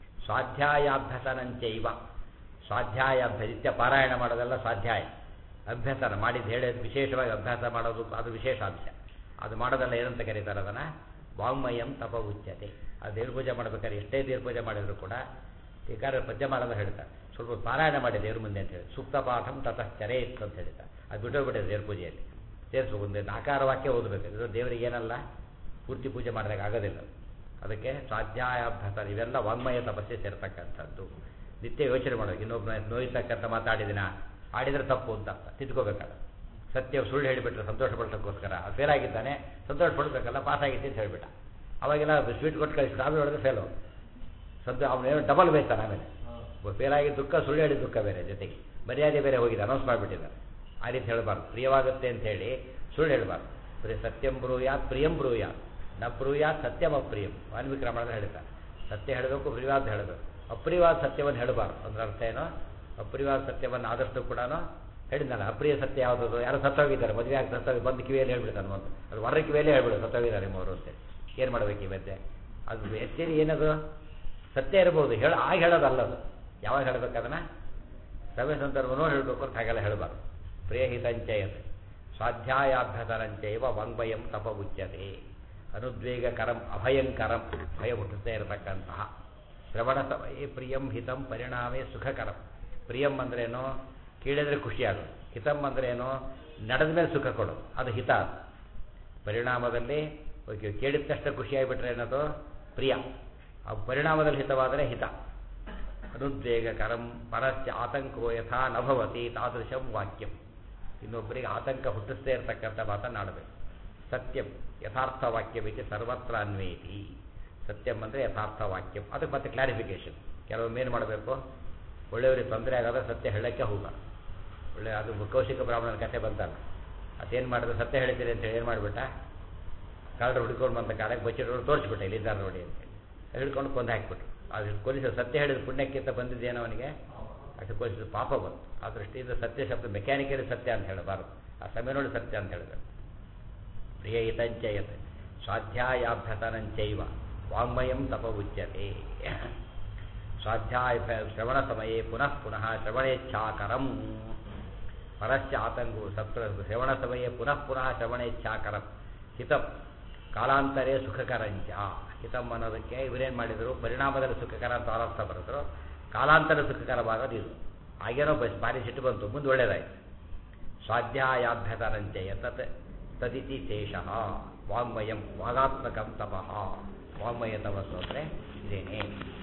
ಸ್ವಾಧ್ಯಾಯಾಭ್ಯಸನಂಚೈವ ಸ್ವಾಧ್ಯಾಯಾಭ್ಯ ನಿತ್ಯ ಪಾರಾಯಣ ಮಾಡೋದೆಲ್ಲ ಸ್ವಾಧ್ಯಾಯ ಅಭ್ಯಸನ ಮಾಡಿದ್ದು ಹೇಳೋದು ವಿಶೇಷವಾಗಿ ಅಭ್ಯಾಸ ಮಾಡೋದು ಅದು ವಿಶೇಷ ಅಂಶ ಅದು ಮಾಡೋದೆಲ್ಲ ಏನಂತ ಕರೀತಾರೆ ಅದನ್ನು ವಾಂಗ್ಮಯಂ ತಪ ಉಚ್ಯತೆ ಆ ದೇವ್ರ ಪೂಜೆ ಮಾಡ್ಬೇಕಾದ್ರೆ ಎಷ್ಟೇ ದೇವ್ರ ಪೂಜೆ ಮಾಡಿದ್ರು ಕೂಡ ಬೇಕಾದ್ರೆ ಪದ್ಯ ಮಾಡೋದು ಹೇಳ್ತಾರೆ ಸ್ವಲ್ಪ ಪಾರಾಯಣ ಮಾಡಿ ದೇವ್ರ ಮುಂದೆ ಅಂತ ಹೇಳಿ ಸೂಕ್ತ ಪಾಠಂ ತತಃ ಚರೇತ್ ಅಂತ ಹೇಳ್ತಾರೆ ಅದು ಬಿಟ್ಟೋಗ್ಬಿಟ್ಟಿದೆ ದೇವ್ರ ಪೂಜೆಯಲ್ಲಿ ಸೇರಿಸ್ಬೇಕು ಒಂದು ಆಕಾರ ವಾಕ್ಯ ಓದಬೇಕು ಇದು ದೇವರಿಗೆ ಏನಲ್ಲ ಪೂರ್ತಿ ಪೂಜೆ ಮಾಡಿದಾಗ ಆಗೋದಿಲ್ಲ ಅದಕ್ಕೆ ಸ್ವಾಧ್ಯಾಯಾಭ್ಯಾಸ ಇವೆಲ್ಲ ವಾಂಗ್ಮಯ ತಪಸ್ಸೆ ಸೇರ್ತಕ್ಕಂಥದ್ದು ನಿತ್ಯ ಯೋಚನೆ ಮಾಡಬೇಕು ಇನ್ನೊಬ್ಬ ನೋಯ್ತಕ್ಕಂಥ ಮಾತಾಡಿದಿನ ಆಡಿದರೆ ತಪ್ಪು ಅಂತ ಅರ್ಥ ತಿದ್ಕೋಬೇಕಲ್ಲ ಸತ್ಯ ಸುಳ್ಳು ಹೇಳಿಬಿಟ್ರೆ ಸಂತೋಷ ಪಡ್ಸೋಕ್ಕೋಸ್ಕರ ಫೇಲ್ ಆಗಿದ್ದಾನೆ ಸಂತೋಷ ಪಡಬೇಕಲ್ಲ ಪಾಸ್ ಆಗಿತ್ತು ಅಂತ ಹೇಳಿಬಿಟ್ಟ ಅವಾಗೆಲ್ಲ ಸ್ವೀಟ್ ಕೊಟ್ಟು ಕಳಿಸ್ಬಿಟ್ಟು ಆಮೇಲೆ ಹೊಡೆದ್ರೆ ಫೇಲು ಸಂತೋಷ ಅವನೇನೋ ಡಬಲ್ ಬೇಯ್ತಾನೆ ಆಮೇಲೆ ಫೇಲ್ ಆಗಿದ್ದ ದುಃಖ ಸುಳ್ಳು ಹೇಳಿದ ದುಃಖ ಬೇರೆ ಜೊತೆಗೆ ಮರ್ಯಾದೆ ಬೇರೆ ಹೋಗಿದೆ ಅನೌನ್ಸ್ ಮಾಡಿಬಿಟ್ಟಿದ್ದಾರೆ ಆ ರೀತಿ ಹೇಳಬಾರ್ದು ಪ್ರಿಯವಾಗುತ್ತೆ ಅಂತ ಹೇಳಿ ಸುಳ್ಳು ಹೇಳಬಾರ್ದು ಪ್ರಿಯ ಸತ್ಯಂ ಬ್ರೂಯಾತ್ ಪ್ರಿಯಂ ಬ್ರೂಯಾತ್ ನ ಬ್ರೂಯಾತ್ ಸತ್ಯಂ ಅಪ್ರಿಯಂ ವಾಲ್ಮೀಕಿ ರಾಮಾಯಣ ಹೇಳ್ತಾರೆ ಸತ್ಯ ಹೇಳಬೇಕು ಪ್ರಿಯವಾದ ಹೇಳಬೇಕು ಅಪ್ರಿಯವಾದ ಸತ್ಯವನ್ನು ಹೇಳಬಾರ್ದು ಅಂದ್ರೆ ಅರ್ಥ ಏನೋ ಅಪ್ರಿಯವಾದ ಸತ್ಯವನ್ನು ಆದಷ್ಟು ಕೂಡ ಹೇಳಿದ್ದಾನೆ ಅಪ್ರಿಯ ಸತ್ಯ ಯಾವುದದು ಯಾರು ಸತ್ತೋಗಿದ್ದಾರೆ ಮದುವೆ ಆಗಿ ಸತ್ತೋಗಿ ಬಂದು ಕಿವಿಯಲ್ಲಿ ಹೇಳ್ಬಿಡ್ತಾನೆ ಒಂದು ಅದು ಹೊರ ಕಿವಿಯಲ್ಲೇ ಹೇಳ್ಬಿಡು ಸತ್ತೋಗಿದ್ದಾರೆ ನಿಮ್ಮವರು ಅಂತ ಏನು ಮಾಡಬೇಕು ಈ ಮಧ್ಯೆ ಅದು ಎಚ್ಚರಿ ಏನದು ಸತ್ಯ ಇರ್ಬೋದು ಹೇಳ ಆಗ ಹೇಳೋದಲ್ಲ ಅದು ಯಾವಾಗ ಹೇಳ್ಬೇಕದನ್ನ ಸಮಯ ಸಂದರ್ಭನೂ ಹೇಳಬೇಕು ಅಂತ ಹಾಗೆಲ್ಲ ಹೇಳಬಾರ್ದು ಪ್ರಿಯಹಿತಂಚಯತೆ ಸ್ವಾಧ್ಯಾಯಾಭ್ಯಸರಂಚೈವ ವಾಂಗ್ಮಯಂ ತಪ ಉಚ್ಯತೆ ಅನುದ್ವೇಗಕರಂ ಅಭಯಂಕರಂ ಭಯ ಹುಟ್ಟುತ್ತೇ ಇರತಕ್ಕಂತಹ ಶ್ರವಣ ಸಮಯೇ ಪ್ರಿಯಂ ಹಿತಂ ಪರಿಣಾಮೇ ಸುಖಕರಂ ಪ್ರಿಯಂ ಅಂದ್ರೇನೋ ಕೇಳಿದ್ರೆ ಖುಷಿಯಾಗೋದು ಹಿತಂ ಅಂದ್ರೇನೋ ನಡೆದ ಮೇಲೆ ಸುಖ ಕೊಡೋದು ಅದು ಹಿತ ಅದು ಪರಿಣಾಮದಲ್ಲಿ ಕೇಳಿದ ತಕ್ಷಣ ಖುಷಿಯಾಗಿಬಿಟ್ರೆ ಏನದು ಪ್ರಿಯ ಆ ಪರಿಣಾಮದಲ್ಲಿ ಹಿತವಾದರೆ ಹಿತ ಅನುದ್ವೇಗಕರಂ ಪರಸ್ಯ ಆತಂಕೋ ಯಥಾ ನಭವತಿ ತಾದೃಶಂ ವಾಕ್ಯಂ ಇನ್ನೊಬ್ಬರಿಗೆ ಆತಂಕ ಹುಟ್ಟಿಸದೇ ಇರತಕ್ಕಂಥ ಮಾತನ್ನಾಡಬೇಕು ಸತ್ಯಂ ಯಥಾರ್ಥ ವಾಕ್ಯವಿದೆ ಸರ್ವತ್ರ ಅನ್ವೇತಿ ಸತ್ಯಂ ಅಂದರೆ ಯಥಾರ್ಥ ವಾಕ್ಯಂ ಅದಕ್ಕೆ ಮತ್ತೆ ಕ್ಲಾರಿಫಿಕೇಶನ್ ಕೆಲವೊಮ್ಮೆ ಏನು ಮಾಡಬೇಕು ಒಳ್ಳೆಯವರಿಗೆ ತೊಂದರೆ ಆಗೋದ್ರೆ ಸತ್ಯ ಹೇಳೋಕ್ಕೆ ಹೋಗಬಾರ್ದು ಒಳ್ಳೆ ಅದು ಕೌಶಿಕ ಬ್ರಾಹ್ಮಣನ ಕಥೆ ಬಂತಲ್ಲ ಅದೇನು ಮಾಡಿದ್ರೆ ಸತ್ಯ ಹೇಳ್ತೀರಿ ಅಂತ ಹೇಳಿ ಏನು ಮಾಡಿಬಿಟ್ಟ ಕಳ್ಳರು ಹುಡ್ಕೊಂಡು ಬಂದ ಕಾಲಕ್ಕೆ ಬಚ್ಚಿಟ್ಟು ತೋರಿಸ್ಬಿಟ್ಟ ಇಲ್ಲಿದ್ದಾರೆ ನೋಡಿ ಅಂತ ಹೇಳಿ ಹಿಡ್ಕೊಂಡು ಕೊಂದು ಹಾಕಿಬಿಟ್ರು ಅದು ಕೊಲಿಸ ಸತ್ಯ ಹೇಳಿದ ಪುಣ್ಯಕ್ಕಿಂತ ಬಂದಿದ್ದೇನೋ ಅವನಿಗೆ ಅದು ಕೊಲಿಸಿದ ಪಾಪ ಬಂತು ಆ ದೃಷ್ಟಿಯಿಂದ ಸತ್ಯ ಶಬ್ದ ಮೆಕ್ಯಾನಿಕಲಿ ಸತ್ಯ ಅಂತ ಹೇಳಬಾರದು ಆ ಸಮಯನೊಳಗೆ ಸತ್ಯ ಅಂತ ಹೇಳಬೇಕು ಪ್ರಿಯ ಹಿತಂಚಯತೆ ಸ್ವಾಧ್ಯಾಯಾಭ್ಯಸನಂಚೈವ ವಾಂಗ್ಮಯಂ ತಪ ಉಚ್ಯತೆ ಸ್ವಾಧ್ಯಾಯ ಶ್ರವಣ ಸಮಯೇ ಪುನಃ ಪುನಃ ಶ್ರವಣೇಚ್ಛಾಕರಂ ಪರಸ್ಯ ಆತಂಕು ಸತ್ರ ಶ್ರವಣ ಸಮಯೇ ಪುನಃ ಪುನಃ ಶ್ರವಣೇಚ್ಛಾಕರಂ ಹಿತಂ ಕಾಲಾಂತರೇ ಸುಖಕರಂಚ ಹಿತಂ ಅನ್ನೋದಕ್ಕೆ ಇವರೇನು ಮಾಡಿದರು ಪರಿಣಾಮದಲ್ಲಿ ಸುಖಕರ ಅಂತ ಅರ್ಥ ಬರೆದ್ರು ಕಾಲಾಂತರ ಸುಖಕರವಾಗೋದು ಇದು ಆಗೇನೋ ಬಸ್ ಭಾರಿ ಸಿಟ್ಟು ಬಂತು ಮುಂದೆ ಒಳ್ಳೇದಾಯ್ತು ಸ್ವಾಧ್ಯಾಯಾಭ್ಯಸರಂಚಯ ತತ್ ತದಿತಿ ಶೇಷಃ ವಾಂಗ್ಮಯಂ ವಾಗಾತ್ಮಕಂ ತಪಃ ವಾಂಗ್ಮಯ ತಪಸ್ಸು ಅಂದರೆ ಇದೇನೆ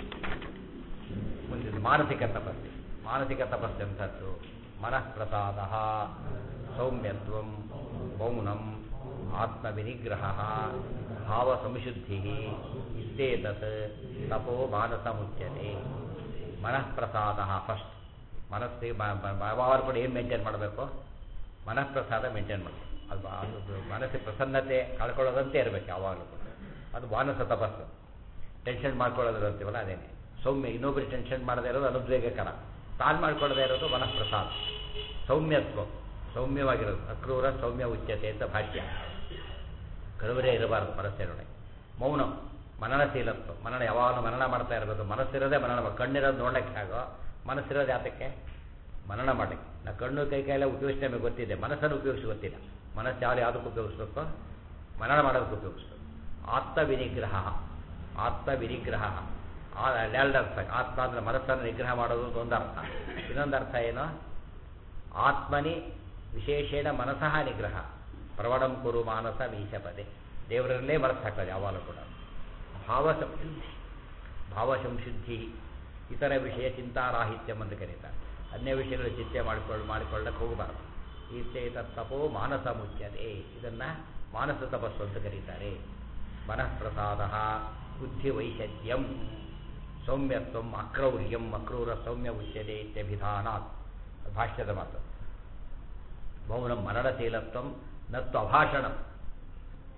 ಮುಂದಿನ ಮಾನಸಿಕ ತಪಸ್ಸು ಮಾನಸಿಕ ತಪಸ್ಸು ಎಂಥದ್ದು ಮನಃಪ್ರಸಾದ ಸೌಮ್ಯತ್ವಂ ಮೌನಂ ಆತ್ಮವಿನಿಗ್ರಹ ಭಾವಸಂಶುದ್ಧಿ ಇತ್ಯೇತತ್ ತಪೋ ಮಾನಸಮುಚ್ಯತೆ ಮನಃಪ್ರಸಾದ ಫಸ್ಟ್ ಮನಸ್ಸಿಗೆ ಯಾವಾಗಲೂ ಕೂಡ ಏನು ಮೇಂಟೈನ್ ಮಾಡಬೇಕು ಮನಃಪ್ರಸಾದ ಮೇಂಟೈನ್ ಮಾಡಬೇಕು ಅದು ಅದು ಮನಸ್ಸಿಗೆ ಪ್ರಸನ್ನತೆ ಕಳ್ಕೊಳ್ಳೋದಂತೆ ಇರಬೇಕು ಯಾವಾಗಲೂ ಕೂಡ ಅದು ಮಾನಸ ತಪಸ್ಸು ಟೆನ್ಷನ್ ಮಾಡ್ಕೊಳ್ಳೋದು ಅಂತೀವಲ್ಲ ಅದೇನೆ ಸೌಮ್ಯ ಇನ್ನೊಬ್ಬರಿಗೆ ಟೆನ್ಷನ್ ಮಾಡದೇ ಇರೋದು ಅನುದ್ವೇಗಕರ ತಾನು ಮಾಡ್ಕೊಳ್ಳದೇ ಇರೋದು ಮನಃಪ್ರಸಾದ ಸೌಮ್ಯತ್ವ ಸೌಮ್ಯವಾಗಿರೋದು ಅಕ್ರೂರ ಸೌಮ್ಯ ಉಚ್ಯತೆ ಅಂತ ಭಾಷ್ಯ ಕರುವರೇ ಇರಬಾರದು ಮನಸ್ಸಿನೊಳಗೆ ಮೌನ ಮನನಶೀಲತ್ವ ಮನನ ಯಾವಾಗಲೂ ಮನನ ಮಾಡ್ತಾ ಇರಬೇಕು ಮನಸ್ಸಿರೋದೇ ಮನನ ಕಣ್ಣಿರೋದು ನೋಡಕ್ಕೆ ಆಗೋ ಮನಸ್ಸಿರೋದು ಯಾತಕ್ಕೆ ಮನನ ಮಾಡಕ್ಕೆ ನಾ ಕಣ್ಣು ಕೈ ಕೈಯೆಲ್ಲ ಉಪಯೋಗಿಸಿ ನಮಗೆ ಗೊತ್ತಿದೆ ಮನಸ್ಸನ್ನು ಉಪಯೋಗಿಸಿ ಗೊತ್ತಿಲ್ಲ ಮನಸ್ಸು ಯಾವ ಯಾವುದಕ್ಕೆ ಉಪಯೋಗಿಸ್ಬೇಕು ಮನನ ಮಾಡೋದಕ್ಕೆ ಉಪಯೋಗಿಸ್ಬೇಕು ಆತ್ಮ ವಿನಿಗ್ರಹ ಆತ್ಮ ವಿನಿಗ್ರಹ ಎರಡು ಅರ್ಥ ಆತ್ಮ ಅಂದರೆ ಮನಸ್ಸನ್ನು ನಿಗ್ರಹ ಮಾಡೋದು ಒಂದು ಅರ್ಥ ಇನ್ನೊಂದು ಅರ್ಥ ಏನು ಆತ್ಮನಿ ವಿಶೇಷೇಣ ಮನಸಃ ನಿಗ್ರಹ ಪ್ರವಣಂ ಕುರು ಮಾನಸ ಮೀಶಪದೆ ದೇವರಲ್ಲೇ ಮನಸ್ಸು ಹಾಕೋದು ಯಾವಾಗಲೂ ಕೂಡ ಭಾವಸಂಶುದ್ಧಿ ಭಾವಸಂಶುದ್ಧಿ ಇತರ ವಿಷಯ ಚಿಂತಾರಾಹಿತ್ಯಂ ಅಂತ ಕರೀತಾರೆ ಅನ್ಯ ವಿಷಯಗಳು ಚಿಂತೆ ಮಾಡಿಕೊಳ್ಳ ಮಾಡಿಕೊಳ್ಳಕ್ಕೆ ಹೋಗಬಾರದು ಈಚೇತ ತಪೋ ಮಾನಸ ಮುಚ್ಯತೆ ಇದನ್ನು ಮಾನಸ ತಪಸ್ಸು ಅಂತ ಕರೀತಾರೆ ಮನಃಪ್ರಸಾದ ಬುದ್ಧಿ ವೈಶದ್ಯಂ ಸೌಮ್ಯತ್ವಂ ಅಕ್ರೌರ್ಯಂ ಅಕ್ರೂರ ಸೌಮ್ಯ ಉಚ್ಯತೆ ಇತ್ಯಭಿಧಾನಾತ್ ಭಾಷ್ಯದ ಮಾತು ಮೌನಂ ಮರಣಶೀಲತ್ವಂ ನತ್ತು ಅಭಾಷಣ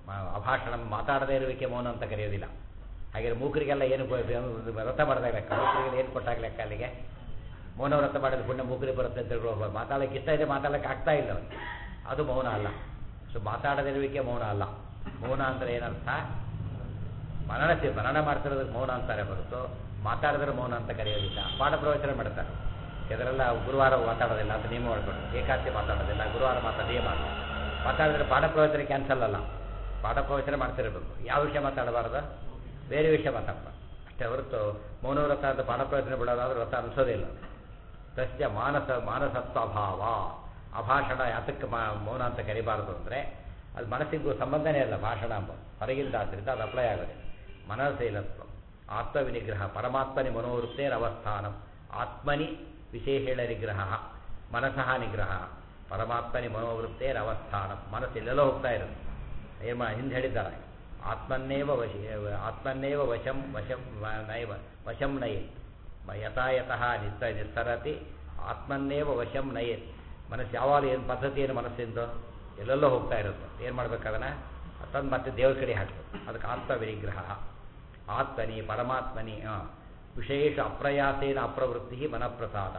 ಮ- ಅಭಾಷಣ ಮಾತಾಡದೇ ಇರುವಿಕೆ ಮೌನ ಅಂತ ಕರೆಯೋದಿಲ್ಲ ಹಾಗೆ ಮೂಕರಿಗೆಲ್ಲ ಏನು ಬ- ಬ- ವ್ರತ ಮಾಡಿದಾಗ ಲೆಕ್ಕ ಮೂಕರಿಗೆಲ್ಲ ಏನು ಕೊಟ್ಟಾಗ ಲೆಕ್ಕ ಅಲ್ಲಿಗೆ ಮೌನ ವ್ರತ ಮಾಡಿದ ಪುಣ್ಯ ಮೂಕರಿ ಬರುತ್ತೆ ಅಂತ ತಿಳ್ಕೊಳ್ಬೋದು ಮಾತಾಡೋಕ್ಕೆ ಇಷ್ಟ ಇದೆ ಮಾತಾಡೋಕ್ಕೆ ಆಗ್ತಾ ಇಲ್ಲ ಅವನಿಗೆ ಅದು ಮೌನ ಅಲ್ಲ ಸೊ ಮಾತಾಡದಿರುವಿಕೆ ಮೌನ ಅಲ್ಲ ಮೌನ ಅಂದರೆ ಏನರ್ಥ ಮನನಸಿ ಮನನ ಮಾಡ್ತಿರೋದಕ್ಕೆ ಮೌನ ಅಂತಾರೆ ಹೊರತು ಮಾತಾಡಿದ್ರೆ ಮೌನ ಅಂತ ಕರೆಯೋದಿಲ್ಲ ಪಾಠ ಪ್ರವಚನ ಮಾಡ್ತಾರೆ ಇದರೆಲ್ಲ ಗುರುವಾರ ಮಾತಾಡೋದಿಲ್ಲ ಅಂತ ನಿಯಮ ಮಾಡ್ಕೊಂಡು ಏಕಾಂತಿ ಮಾತಾಡೋದಿಲ್ಲ ಗುರುವಾರ ಮಾತಾಡ ನಿಯಮ ಅಲ್ಲ. ಮಾತಾಡಿದ್ರೆ ಪಾಠ ಪ್ರವಚನ ಕ್ಯಾನ್ಸಲ್ ಅಲ್ಲ ಪಾಠ ಪ್ರವಚನ ಮಾಡ್ತಿರಬೇಕು ಯಾವ ವಿಷಯ ಮಾತಾಡಬಾರ್ದು ಬೇರೆ ವಿಷಯ ಮಾತಾಡಬಾರ್ದು ಅಷ್ಟೇ ಹೊರತು ಮೌನವ್ರತ ಅಂತ ಪಾಠ ಪ್ರವಚನ ಬಿಡೋದಾದ್ರೆ ವ್ರತ ಅನಿಸೋದಿಲ್ಲ ತಸ್ಯ ಮಾನಸ ಮಾನಸತ್ವ ಅಭಾವ ಅಭಾಷಣ ಯಾತಕ್ಕೆ ಮಾ ಮೌನ ಅಂತ ಕರಿಬಾರದು ಅಂದರೆ ಅದು ಮನಸ್ಸಿಗೂ ಸಂಬಂಧನೇ ಇಲ್ಲ ಭಾಷಣ ಎಂಬ ಹೊರಗಿಂದ ಆದ್ದರಿಂದ ಅದು ಅಪ್ಲೈ ಆಗೋದಿಲ್ಲ ಮನಸ್ಸೈಲತ್ವ ಆತ್ಮವಿನಿಗ್ರಹ ಪರಮಾತ್ಮನಿ ಮನೋವೃತ್ತೇರವಸ್ಥಾನ ಆತ್ಮನಿ ವಿಶೇಷೇಣ ನಿಗ್ರಹ ಮನಸಃ ನಿಗ್ರಹ ಪರಮಾತ್ಮನಿ ಮನೋವೃತ್ತೇರವಸ್ಥಾನ ಮನಸ್ಸು ಎಲ್ಲೆಲ್ಲೋ ಹೋಗ್ತಾ ಇರುತ್ತೆ ಏನು ಮಾ ಹಿಂದೆ ಹೇಳಿದ್ದಾರೆ ಆತ್ಮನ್ನೇವ ವಶ ಆತ್ಮನ್ನೇವ ವಶಂ ವಶಂ ವ- ನೈವ ವಶಂ ನಯೆ ಮ- ಯಥಾ ಯತಃ ನಿಸ್ತ ನಿಸ್ತರತಿ ಆತ್ಮನ್ನೇವ ವಶಂ ನಯೆ ಮನಸ್ಸು ಯಾವಾಗ ಏನು ಪದ್ಧತಿ ಏನು ಮನಸ್ಸಿಂದು ಎಲ್ಲೆಲ್ಲೋ ಹೋಗ್ತಾ ಇರುತ್ತೆ ಏನು ಮಾಡ್ಬೇಕು ಅದನ್ನು ತಂದು ಮತ್ತೆ ದೇವ್ರ ಕಡೆ ಹಾಕ್ಬೇಕು ಅದಕ್ಕೆ ಆತ್ಮ ವಿನಿಗ್ರಹ ಆತ್ಮನಿ ಪರಮಾತ್ಮನಿ ಆ, ವಿಶೇಷ ಅಪ್ರಯಾಸೇನ ಅಪ್ರವೃತ್ತಿ ಮನಃಪ್ರಸಾದ